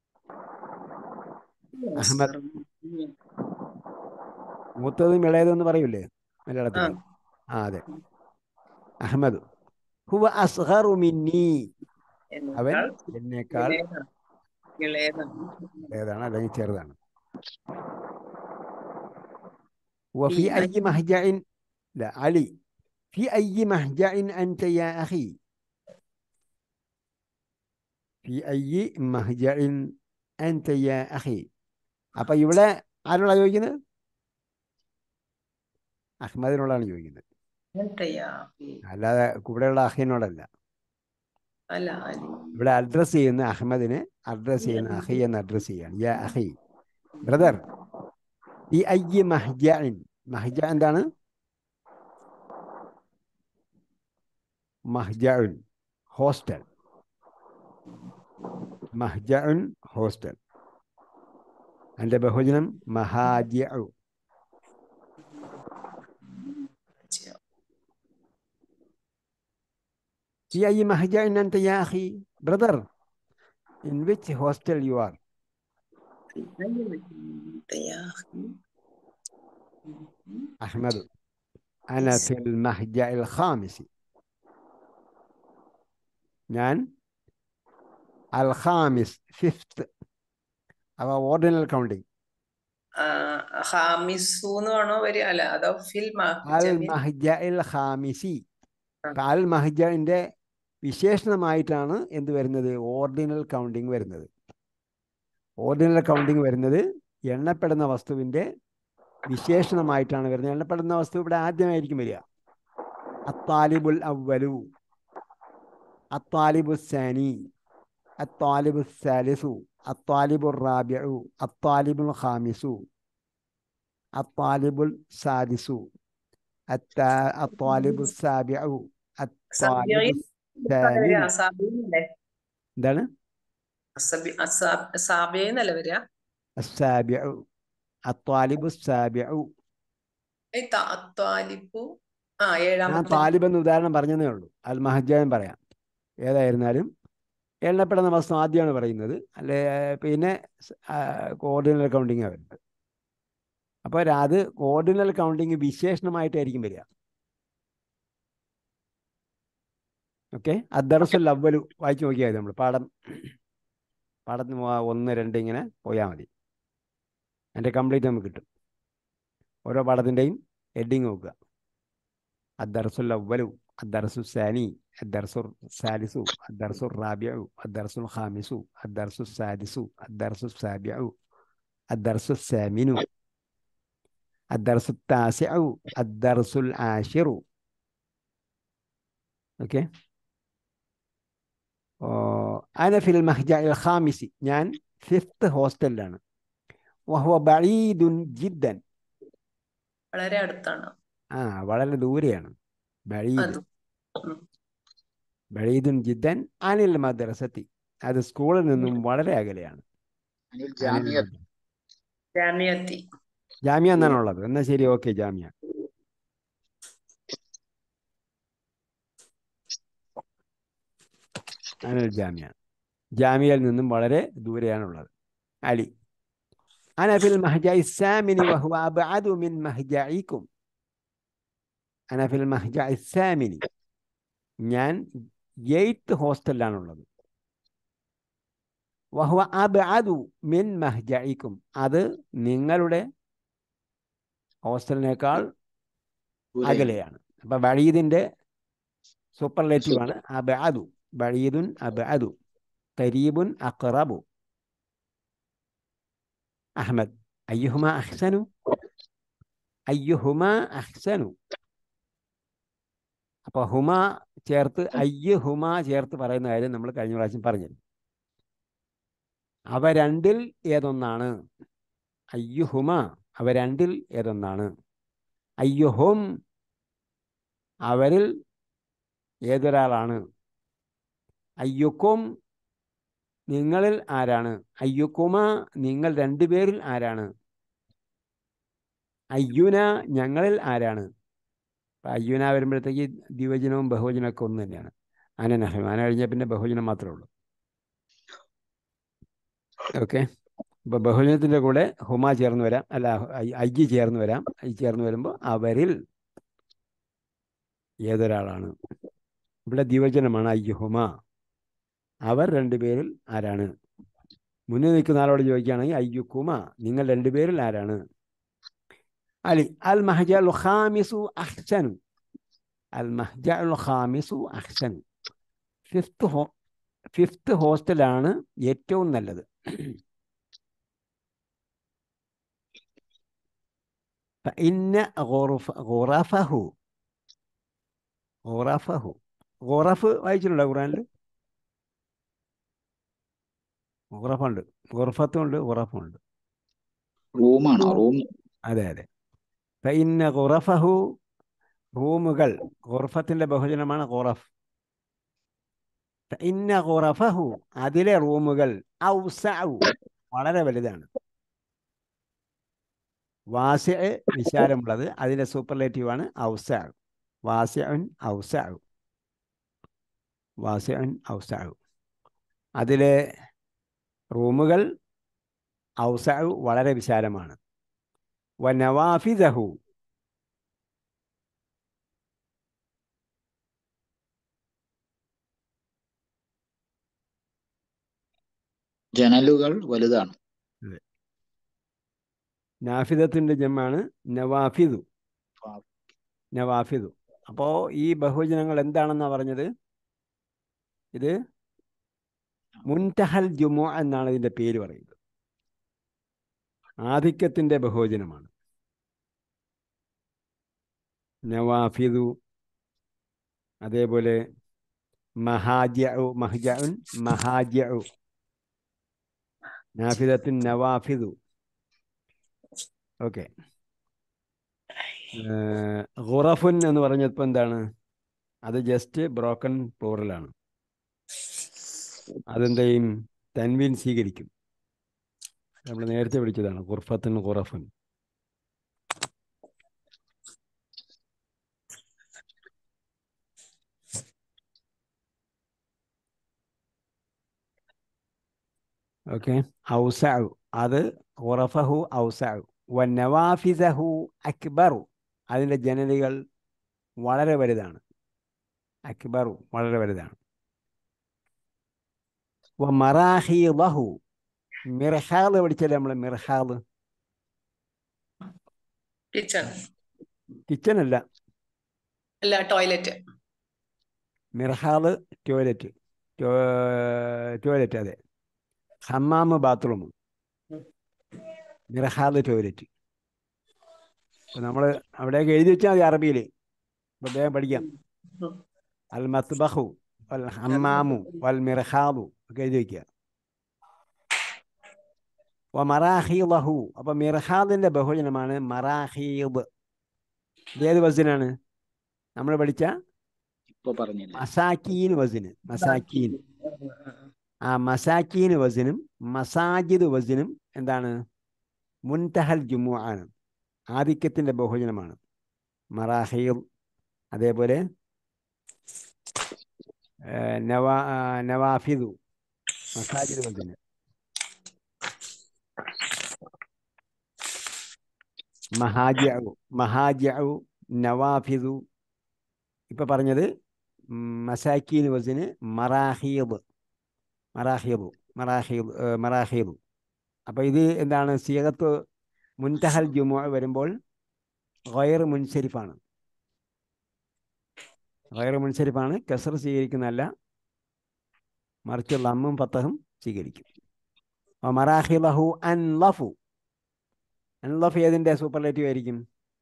അഹമ്മദ്. ഉം. മൂത്തതും ഇളയതും എന്ന് പറയൂലേ മലയാളത്തിൽ ആ. ആ അതെ അഹമ്മദ് ഹുവ അസ്ഗറു മിന്നി അവൻ എന്നേക്കാൾ എന്നേക്കാൾ ഇളയതാണ്. ഇളയതാണ് ഇളയതാണ് അല്ലെങ്കിൽ ചെറുതാണ് وفي في أي مهجع لا علي في أي مهجع أنت يا أخي في أي مهجع أنت يا أخي അപ്പൊ ഇവിടെ ആരോടാ ചോദിക്കുന്നത് അഹ്മദിനോടാണ് ചോദിക്കുന്നത് എന്നിട്ടയ്യാ ഈ അല്ലാതെ കൂടെയുള്ള അഹിനോടല്ല അല്ല അലി ഇവിടെ അഡ്രസ് ചെയ്യുന്ന അഹമ്മദിനെ അഡ്രസ് ചെയ്യുന്ന അഹി എന്ന് അഡ്രസ് ചെയ്യാണ് യാ അഹി ബ്രദർ ഈ അയ്യ മഹ്ജാൻ മഹ്ജ എന്താണ് മഹ്ജഉൻ ഹോസ്റ്റൽ മഹ്ജഉൻ ഹോസ്റ്റൽ അതിന്റെ ബഹുജനം മഹാജിഉ في أي مهجع أنت يا أخي brother in which hostel you are يا أخي أحمد أنا في المهجع الخامس ഞാൻ അൽഖാമിസ് ഫിഫ്ത്ത് അവ ഓർഡിനൽ കൗണ്ടിങ് ഹാമിസു എന്ന് വേണോ വരിക അല്ല അതോ ഫിൽ അൽ മഹ്ജ ഇൽ ഖാമിസി അപ്പൊ അൽ മഹ്ജന്റെ വിശേഷണമായിട്ടാണ് എന്ത് വരുന്നത് ഓർഡിനൽ കൗണ്ടിങ് വരുന്നത് ഓർഡിനൽ കൗണ്ടിങ് വരുന്നത് എണ്ണപ്പെടുന്ന വസ്തുവിന്റെ വിശേഷണമായിട്ടാണ് വരുന്നത് എണ്ണപ്പെടുന്ന വസ്തു ഇവിടെ ആദ്യമായിരിക്കും വരിക അത്താലിബുൽ അവലു الطالب الثاني الطالب الثالث الطالب الرابع الطالب الخامس الطالب السادس التا- الطالب السابع الطالب الثامن എന്താണ് സാബിയെന്നല്ല വരിക السابع الطالب السابع ഈ ത- അത്വാലിബു ആ ഞാൻ ഏഴാമത്തെ താലിബ് എന്ന് ഉദാഹരണം പറഞ്ഞതേ ഉള്ളൂ അൽ മഹജാൻ പറയാം ഏതായിരുന്നാലും എണ്ണപ്പെടുന്ന വസ്തു ആദ്യമാണ് പറയുന്നത് അല്ലെ പിന്നെ കോർഡിനൽ കൗണ്ടിങ് വരുന്നത് അപ്പോൾ അത് കോർഡിനൽ കൗണ്ടിങ് വിശേഷണമായിട്ടായിരിക്കും വരിക ഓക്കെ അദ്ദർസുൽ അവലു വായിച്ചു നോക്കിയാൽ മതി നമ്മൾ പാഠം പാഠത്തിന് മു- ഒന്ന് രണ്ട് ഇങ്ങനെ പോയാൽ മതി അതിൻ്റെ കംപ്ലീറ്റ് നമുക്ക് കിട്ടും ഓരോ പാഠത്തിൻ്റെയും ഹെഡിങ് നോക്കുക അദ്ദർസുൽ അവലു الدرس الثاني الدرس الثالث الدرس الرابع الدرس الخامس الدرس السادس الدرس السابع الدرس الثامن الدرس التاسع الدرس العاشر اوكي آه، أنا في المهجع الخامس ഞാൻ ഫിഫ്ത്ത് ഹോസ്റ്റലിലാണ് വഹുവ ബഈദുൻ ജിദ്ദൻ വളരെ അടുത്താണ് ആ വളരെ ദൂരെയാണ് ബഈദ് അത് ഉം. ബഈദുൻ ജിദ്ദൻ അനിൽ മദ്രസത്തി അത് സ്കൂളിൽ നിന്നും വളരെ അകലെയാണ് അനിൽ അനിൽ ജാമിയ മദ്രസ. ജാമിയത്തി ജാമ്യ എന്നാണുള്ളത് എന്നാ ശരി ഓക്കെ ജാമ്യ അനിൽ ജാമ്യ ജാമ്യയിൽ നിന്നും വളരെ ദൂരെയാണുള്ളത് അലി أنا في المهجع الثامن وهو أبعد من مهجعكم أنا في المهجع الثامن ഞാൻ എയ്ത്ത് ഹോസ്റ്റലിലാണുള്ളത് വഹുവ അബ്അദു മിൻ മഹ്ജഇക്കും അത് നിങ്ങളുടെ ഹോസ്റ്റലിനേക്കാൾ ദൂരെയാണ്. അകലെയാണ് അപ്പൊ ബഴീദിന്റെ സൂപ്പർലേറ്റീവ് ആണ് അബ്അദു ബഴീദുൻ അബ്അദു കരീബുൻ അഖറബു അഹ്മദ് അയ്യുഹുമ അഹ്സനു അയ്യുഹുമ അഹ്സനു അപ്പൊ ഹുമ ചേർത്ത് അയ്യ് ഹുമ ചേർത്ത് പറയുന്ന കാര്യം നമ്മൾ കഴിഞ്ഞ പ്രാവശ്യം പറഞ്ഞിരുന്നു അവ രണ്ടിൽ ഏതൊന്നാണ് അയ്യുഹുമ അവ രണ്ടിൽ ഏതൊന്നാണ് അയ്യുഹും അവരിൽ ഏതൊരാളാണ് അയ്യുക്കും നിങ്ങളിൽ ആരാണ് അയ്യുക്കുമ നിങ്ങൾ രണ്ടുപേരിൽ ആരാണ് അയ്യുന ഞങ്ങളിൽ ആരാണ് അപ്പൊ അയ്യുന വരുമ്പോഴത്തേക്ക് ദ്വിവചനവും ബഹുവചനവും ഒക്കെ ഒന്ന് തന്നെയാണ് അനനഹം അന കഴിഞ്ഞാൽ പിന്നെ ബഹുവചനം മാത്രമേ ഉള്ളൂ ഓക്കെ ഇപ്പൊ ബഹുവചനത്തിന്റെ കൂടെ ഹുമ ചേർന്ന് വരാം അല്ല ഐ- അയ്യ് ചേർന്ന് വരാം ഐ ചേർന്ന് വരുമ്പോൾ അവരിൽ ഏതൊരാളാണ് ഇവിടെ ദ്വിവചനമാണ് അയ്യുഹുമ അവർ രണ്ടുപേരിൽ ആരാണ് മുന്നിൽ നിൽക്കുന്ന ആളോട് ചോദിക്കുകയാണെങ്കിൽ അയ്യുക്കുമ നിങ്ങൾ രണ്ടുപേരിൽ ആരാണ് അലി അൽ മഹജൽ ഖാമിസു അഹ്സനു അൽ മഹജൽ ഖാമിസു അഹ്സനു ഫിഫ്ത്ത് ഹോ ഫിഫ്ത്ത് ഹോസ്റ്റലാണ് ഏറ്റവും നല്ലത് فإن غرف غرفه غرفه ഗുറഫ് വായിച്ചിട്ടുണ്ടോ ഖുറാനിൽ ഗുറഫുണ്ട് ഗുറഫത്തും ഉണ്ട് ഗുറഫും ഉണ്ട് റൂമാണോ റൂം അതെ അതെ ഫൈന്ന ഖുറഫഹു റൂമുകൾ ഖുർഫത്തിന്റെ ബഹുജനമാണ് ഖുറഫ് ഫൈന്ന ഖുറഫഹു അതിലെ റൂമുകൾ ഔസഉ വളരെ വലുതാണ് വാസ്യ വിശാലമുള്ളത് അതിന്റെ സൂപ്പർലേറ്റീവ് ആണ് ഔസഉ വാസ്യഉൻ ഔസഉ വാസ്യഉൻ ഔസഉ അതിലെ റൂമുകൾ ഔസഉ വളരെ വിശാലമാണ് വനവാഫിദഹു ജനലുകൾ വലുതാണ് നാഫിദത്തിന്റെ ജമ്മാണ് നവാഫിദു നവാഫിദു അപ്പോൾ ഈ ബഹുവചനങ്ങൾ എന്താണെന്നാ പറഞ്ഞത് ഇത് മുൻതഹൽ ജുമു എന്നാണ് ഇതിന്റെ പേര് പറയുന്നത് ആധിക്യത്തിന്റെ ബഹുവചനമാണ് നവാഫിദു അതേപോലെ മഹാജ്യഉ മഹ്ജഉൻ മഹാജ്യഉ നാഫിദത്തിൻ നവാഫിദു ഓക്കെ ഖുറഫുൻ എന്ന് പറഞ്ഞപ്പോൾ എന്താണ് അത് ജസ്റ്റ് ബ്രോക്കൺ പ്ലൂറലാണ് അതെന്തെയും തൻവീൻ സ്വീകരിക്കും നമ്മൾ നേരത്തെ വിളിച്ചതാണ് ഖുർഫത്തുൻ ഖുറഫുൻ ഓക്കെ ഔസഉ അത് ഖുറഫഹു ഔസഉ വന്നവാഫിസഹു അക്ബറു അതിൻ്റെ ജനലുകൾ വളരെ വലുതാണ് അക്ബറു വളരെ വലുതാണ് വ മറാഹീദഹു മിർഹാദ് പഠിച്ചല്ലേ നമ്മൾ മിർഹാദ് കിച്ചൺ കിച്ചൺ അല്ല അല്ല ടോയ്ലറ്റ് മിർഹാദ് ടോയ്ലറ്റ് ടോയ്ലറ്റ് അതെ ഹമ്മാമ് ബാത്റൂം മിർഹാദ് ടോയ്ലറ്റ് അപ്പോൾ നമ്മൾ അവിടെയൊക്കെ എഴുതി വെച്ചാൽ മതി അറബിയിൽ അപ്പോൾ വേഗം പഠിക്കാം ഉം. അൽ മത്ബഹു വൽ ഹമ്മാമു വൽ മിർഹാദു ഒക്കെ എഴുതി വയ്ക്കുക വ മറാഹീദഹു അപ്പൊ മിർഹാദിന്റെ ബഹുജനമാണ് മറാഹീദ് ഇത് ഏത് വസനാണ് നമ്മൾ പഠിച്ച ഇപ്പൊ പറഞ്ഞില്ലേ മസാക്കീൻ വസിന് മസാക്കീൻ ആ മസാക്കീൻ വസിനും മസാജിദ് വസിനും എന്താണ് മുൻതഹൽ ജുമു ആണ് ആധിക്യത്തിന്റെ ബഹുജനമാണ് മറാഹീദ് അതേപോലെ ഏർ, നവാ ആ, നവാഫിദു മസാജിദ് വസിന് മഹാജു മഹാജു നവാഫിദു ഇപ്പൊ പറഞ്ഞത് മസാക്കീൻ വസിന് മറാഹീബ് മറാഹീബു മറാഹീബ് ഏർ, മറാഹീബു അപ്പൊ ഇത് എന്താണ് സീഗത്ത് മുൻതഹൽ ജുമു വരുമ്പോൾ ഗൈർ മുൻസരിഫാണ് ഗൈർ മുൻസരിഫാണ് കസർ സ്വീകരിക്കുന്നതല്ല മറിച്ച് ലമ്മും ഫത്തഹും സ്വീകരിക്കും മറാഹിലഹു അൻലഫു അൻലഫ് ഏതിന്റെ സൂപ്പർലേറ്റീവ് ആയിരിക്കും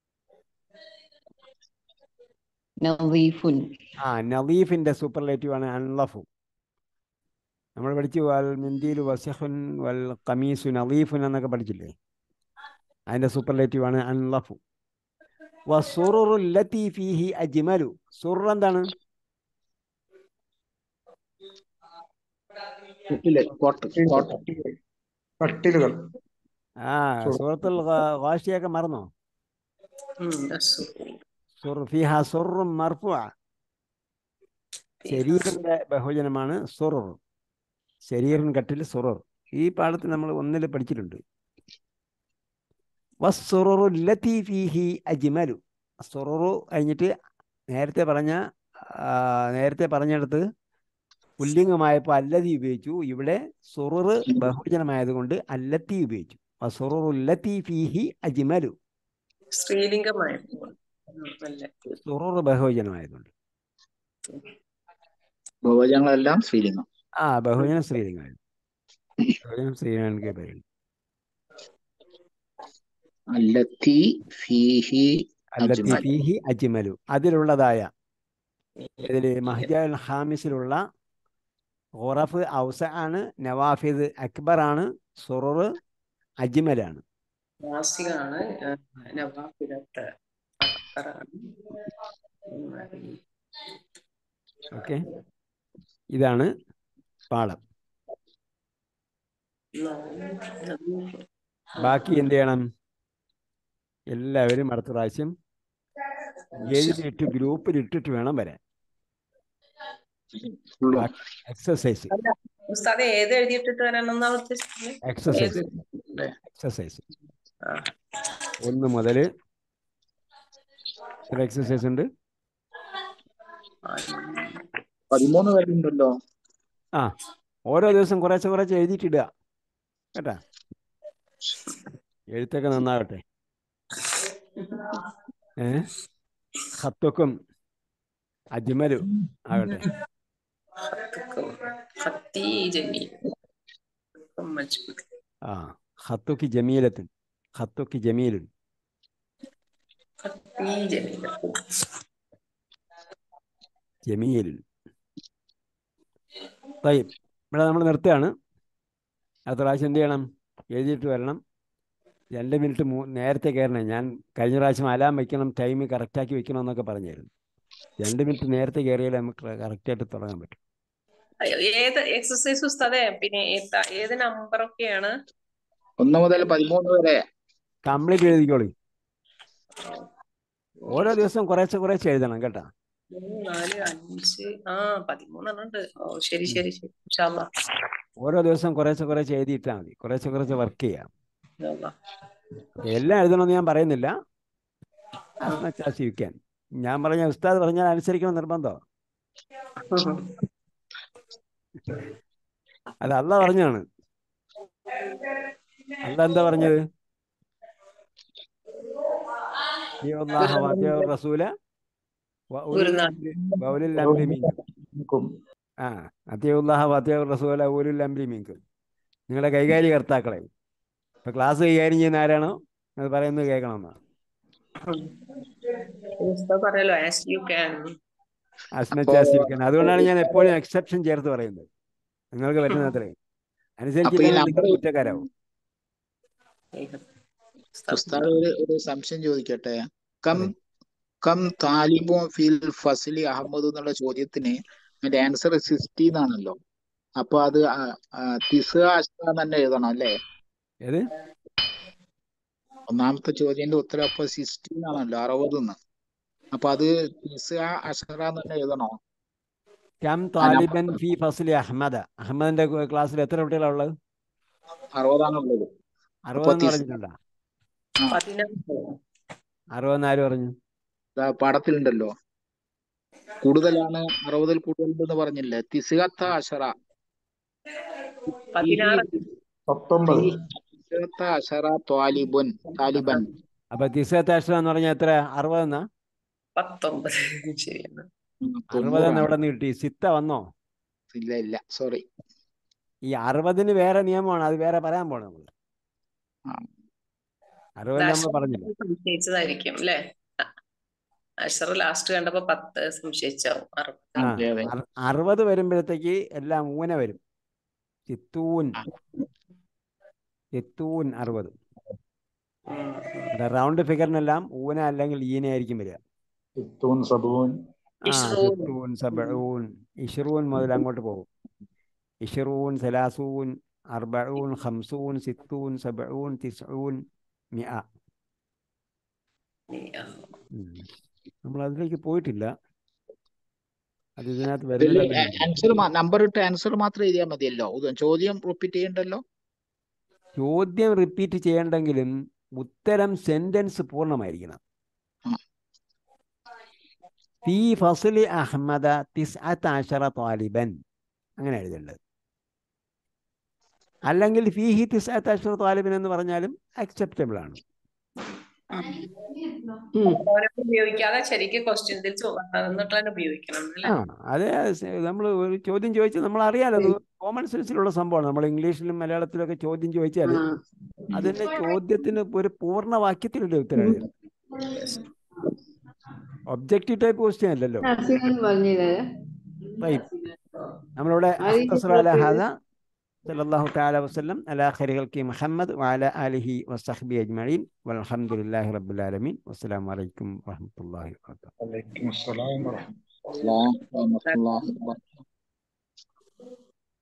നദീഫുൻ ആ നദീഫിന്റെ സൂപ്പർലേറ്റീവ് ആണ് അൻലഫു നമ്മൾ പഠിച്ചു വൽ മിന്തിയിൽ വസിഹുൻ വൽ കമീസു നദീഫുൻ എന്നൊക്കെ പഠിച്ചില്ലേ അതിന്റെ സൂപ്പർലേറ്റീവ് ആണ് അൻലഫു വസുറുറു ലത്തി ഫീഹി അജ്മലു സുർ എന്താണ് കെട്ടില് കോട്ട് കോട്ട് കട്ടിലുകൾ ആ സൂറത്തുൽ ഗ- ഗാഷിയൊക്കെ മറന്നോ ഉം, അസു. സുർ ഫിഹ സുറും മർഫുഅ ശരീറിന്റെ ബഹുജനമാണ് സുറുർ ശരീറിൻ കട്ടിൽ സുറുർ ഈ പാഠത്തിൽ നമ്മൾ ഒന്നിൽ പഠിച്ചിട്ടുണ്ട് വസ്സുറുറു ലത്തി ഫീഹി അജ്മലു സുറുറു കഴിഞ്ഞിട്ട് നേരത്തെ പറഞ്ഞ ആ, നേരത്തെ പറഞ്ഞെടുത്ത് പുല്ലിംഗമായപ്പോൾ അല്ലതി ഉപയോഗിച്ചു ഇവിടെ സുറുറ് ബഹുജനമായതുകൊണ്ട് അല്ലത്തി ഉപയോഗിച്ചു വസുറുറു ലത്തി ഫീഹി അജ്മലു സ്ത്രീലിംഗമായിരുന്നു ഉം, അല്ല സുറുറ് ബഹുജനമായതുകൊണ്ട് ബഹുവചനങ്ങളെല്ലാം സ്ത്രീലിംഗം ആ ബഹുജനം സ്ത്രീലിംഗമായിരുന്നു ബഹുജനം സ്ത്രീലിംഗ പേരുണ്ട് അല്ലത്തി ഫീഹി അല്ലത്തി അജ്മൽ. ഫീഹി അജ്മലു അതിലുള്ളതായ ഇതിൽ മഹജൽ ഹാമിസിലുള്ള ഖുറഫ് ഔസ ആണ് നവാഫിദ് അക്ബർ ആണ് സുറുറ് അജ്മലാണ് നാസികാണ് നവാഫിലത്ത് അക്ബറാണ് ഉം, ഓക്കെ ഇതാണ് പാഠം നദീഫ്. ബാക്കി എന്ത് ചെയ്യണം എല്ലാവരും അടുത്ത പ്രാവശ്യം എഴുതിയിട്ട് ഗ്രൂപ്പിൽ ഇട്ടിട്ട് വേണം വരാൻ ഫുള്ളും എക്സസൈസ് ഉസ്താദ് ഏത് എഴുതിയിട്ടിട്ട് വരാനെന്നാ ഉദ്ദേശിക്കുന്നത് എക്സസൈസ് ഏത് എക്സസൈസ് ആ. ഒന്ന് മുതൽ എത്ര എക്സസൈസ് ഉണ്ട് പതിമൂന്ന് പേരുണ്ടല്ലോ ആ ഓരോ ദിവസം കുറേശ്ശെ കുറേശ്ശെ എഴുതിയിട്ടിടുക കേട്ടാ എഴുത്തൊക്കെ നന്നാകട്ടെ ഏ ഹത്തൊക്കും അജ്മലു ആകട്ടെ ഖത്തി ജമീൽ മജ്മൂൽ ആ ഹത്തുക്ക് ജമീലത്തുൻ ഹത്തുക്ക് ജമീലുൻ ഖത്തി ജമീൽ ജമീലുൻ തയ്യബ് ഇവിടെ നമ്മൾ നിർത്തുകയാണ് അടുത്ത പ്രാവശ്യം എന്ത് ചെയ്യണം എഴുതിയിട്ട് വരണം രണ്ട് മിനിറ്റ് മൂ നേരത്തെ കയറണം ഞാൻ കഴിഞ്ഞ പ്രാവശ്യം അലാം വെക്കണം ടൈം കറക്റ്റാക്കി വെക്കണം എന്നൊക്കെ പറഞ്ഞായിരുന്നു രണ്ട് മിനിറ്റ് നേരത്തെ കയറിയാലേ നമുക്ക് കറക്റ്റായിട്ട് തുടങ്ങാൻ പറ്റും അയ്യോ, ഏത് എക്സസൈസ് ഉസ്താദേ പിന്നെ ഏത- ഏത് നമ്പറൊക്കെയാണ് ഒന്ന് മുതൽ പതിമൂന്ന് വരെ കംപ്ലീറ്റ് എഴുതിക്കോളി ഓരോ ദിവസം കുറേശ്ശെ കുറേശ്ശെ എഴുതണം കേട്ടോ മൂന്ന് നാല് അഞ്ച് ആ പതിമൂന്നെണ്ണം ഉണ്ട് ഓ ശരി ശരി ശരി ഇൻഷാ അല്ലാ. ഓരോ ദിവസം കുറേശ്ശെ കുറേശ്ശെ എഴുതിയിട്ടാൽ മതി കുറേശ്ശെ കുറേശ്ശെ വർക്ക് ചെയ്യാം ഇൻഷാ അല്ലാ. എല്ലാം എഴുതണമെന്ന് ഞാൻ പറയുന്നില്ല as much as you can. ഞാൻ പറഞ്ഞ ഉസ്താദ് പറഞ്ഞാൽ അനുസരിക്കണം നിർബന്ധം അത് അല്ല പറഞ്ഞാണ് അല്ല എന്താ പറഞ്ഞത് അത്തിയു അല്ലാഹ വഅത്തിയു റസൂല വ ഉലുൽ അംരി വ ഉലുൽ അംരി മിൻകും ആ അത്തിയുല്ലാഹ വത്തിയുർ റസൂല ഉലുൽ അംരി മിൻകും നിങ്ങളുടെ കൈകാര്യ കർത്താക്കളെ ഇപ്പൊ ക്ലാസ് കൈകാര്യം ചെയ്യുന്ന ആരാണോ അത് പറയുന്നത് കേൾക്കണമെന്നാണ് ഉസ്താദ് പറയല്ലോ ആസ് യു ക്യാൻ അസ്നച്ചാസിരിക്കാൻ അതുകൊണ്ടാണ് ഞാൻ എപ്പോഴും എക്സെപ്ഷൻ ചേർത്ത് പറയുന്നത് നിങ്ങൾക്ക് പറ്റുന്ന അത്രയും അനുസരിച്ചില്ലെങ്കിൽ നിങ്ങൾ number- ഉസ്താദ് കുറ്റക്കാരാവും ഉസ്താദ് ഒരു ഒരു സംശയം ചോദിക്കട്ടെ കം അതെ. കം താലിബും ഫിൽ ഫസലി അഹമ്മദ് എന്നുള്ള ചോദ്യത്തിന് അതിന്റെ ആൻസർ സിക്സ്റ്റീൻ ആണല്ലോ അപ്പൊ അത് തിസ് അഷ്റ തന്നെ എഴുതണം അല്ലേ ഏത് ഒന്നാമത്തെ ചോദ്യത്തിന്റെ ഉത്തരം അപ്പൊ സിക്സ്റ്റീൻ ആണല്ലോ അറുപത് അപ്പൊ അത് തിസ് അഷ്റ തന്നെ എഴുതണോ ക്യാം താലിബൻ ഫി ഫസ്ലി അഹമ്മദ് അഹമ്മദിന്റെ ക്ലാസ്സിൽ എത്ര കുട്ടികളാണ് ഉള്ളത് അറുപതാണുള്ളത് അറുപതെന്ന് തീസ്- പറഞ്ഞിട്ടുണ്ടോ പതിനാറ് അറുപതെന്ന് ആര് പറഞ്ഞു ദാ പാഠത്തിലുണ്ടല്ലോ കൂടുതലാണ് അറുപതിൽ കൂടുതലുണ്ടെന്ന് പറഞ്ഞില്ലേ തിസുകത്ത അഷറ പതിനാറ് പത്തൊമ്പത് തിസുകത്ത അഷറ ത്വാലിബുൻ താലിബൻ അപ്പൊ തിസത്താഷ്ട്ര എന്ന് പറഞ്ഞാൽ എത്ര അറുപതെന്നാ പത്തൊമ്പത് ശരിയാണ് ഉം, അറുപതെന്ന് തൊണ്ണൂറാണ്. എവിടെ നിന്ന് കിട്ടി സിത്ത വന്നോ ഇല്ല ഇല്ല സോറി ഈ അറുപതിന് വേറെ നിയമമാണ് അത് വേറെ പറയാൻ പോണേ നമ്മൾ ആ. അറുപത് നമ്മൾ പറഞ്ഞില്ല സംശയിച്ചതായിരിക്കും അല്ലേ അഷർ ലാസ്റ്റ് കണ്ടപ്പോ പത്ത് സംശയിച്ചാവും അറുപത് ആ അതെ, അതെ. അറു- അറുപത് വരുമ്പോഴത്തേക്ക് എല്ലാം ഊന വരും ചിത്തൂൻ ആ. ചിത്തൂൻ അറുപത് ഉം. റൗണ്ട് ഫിഗറിനെല്ലാം ഊന അല്ലെങ്കിൽ ഈന ആയിരിക്കും വരിക സിത്തൂൻ സബൂൻ ആ ഇഷ്റൂൻ. സിത്തൂൻ സബഊൻ ഇഷ്റൂൻ മുതൽ അങ്ങോട്ട് പോകും ഇഷ്റൂൻ സലാസൂൻ അർബഊൻ ഖംസൂൻ സിത്തൂൻ സബഊൻ തിസ്ഊൻ മിഅ ഉം. നമ്മൾ അതിലേക്ക് പോയിട്ടില്ല അത് ഇതിനകത്ത് വരുന്നില്ല ആൻസർ നമ്പർ ഇട്ട് ആൻസർ മാത്രം എഴുതിയാൽ മതിയല്ലോ ഇത് ചോദ്യം റിപ്പീറ്റ് ചെയ്യണ്ടല്ലോ ചോദ്യം റിപ്പീറ്റ് ചെയ്യണ്ടെങ്കിലും ഉത്തരം സെന്റൻസ് പൂർണ്ണമായിരിക്കണം ആ. ഫി ഫസലി അഹമ്മദ തിസ്അത്ത അശറ താലിബൻ അങ്ങനെ എഴുതേണ്ടത് അല്ലെങ്കിൽ ഫീഹി തിസ്അത്ത അശറ താലിബൻ എന്ന് പറഞ്ഞാലും അക്സെപ്റ്റബിൾ ആണ് ഓനെ ഉപയോഗിക്കാതെ ശരിക്കും ക്വസ്റ്റ്യൻസിൽ എന്നിട്ട് ഉപയോഗിക്കണം അല്ലേ ആ അത് നമ്മൾ ഒരു ചോദ്യം ചോദിച്ചാൽ നമ്മൾ അറിയാലോ അത് കോമൺ സെൻസിലുള്ള സംഭവമാണ് നമ്മൾ ഇംഗ്ലീഷിലും മലയാളത്തിലും ഒക്കെ ചോദ്യം ചോദിച്ചാൽ അതിന്റെ ചോദ്യത്തിന് ഒരു പൂർണ്ണ വാക്യത്തിലല്ലേ ഉത്തരം എഴുതണം ഒബ്ജക്റ്റീവ് ടൈപ്പ് ക്വസ്റ്റ്യൻ അല്ലല്ലോ നസീമൻ പറഞ്ഞില്ലേ طيب നമ്മളിവിടെ ആദ്യം اختصر على هذا صلى الله تعالى وسلم على خير خلق محمد وعلى آله وصحبه أجمعين والحمد لله رب العالمين والسلام عليكم ورحمة الله وبركاته വലൈക്കും അസ്സലാം വറഹ്മത്തുള്ളാഹി അസ്സലാമു അലൈക്കും വറഹ്മത്തുള്ളാഹി വബറകാതുഹു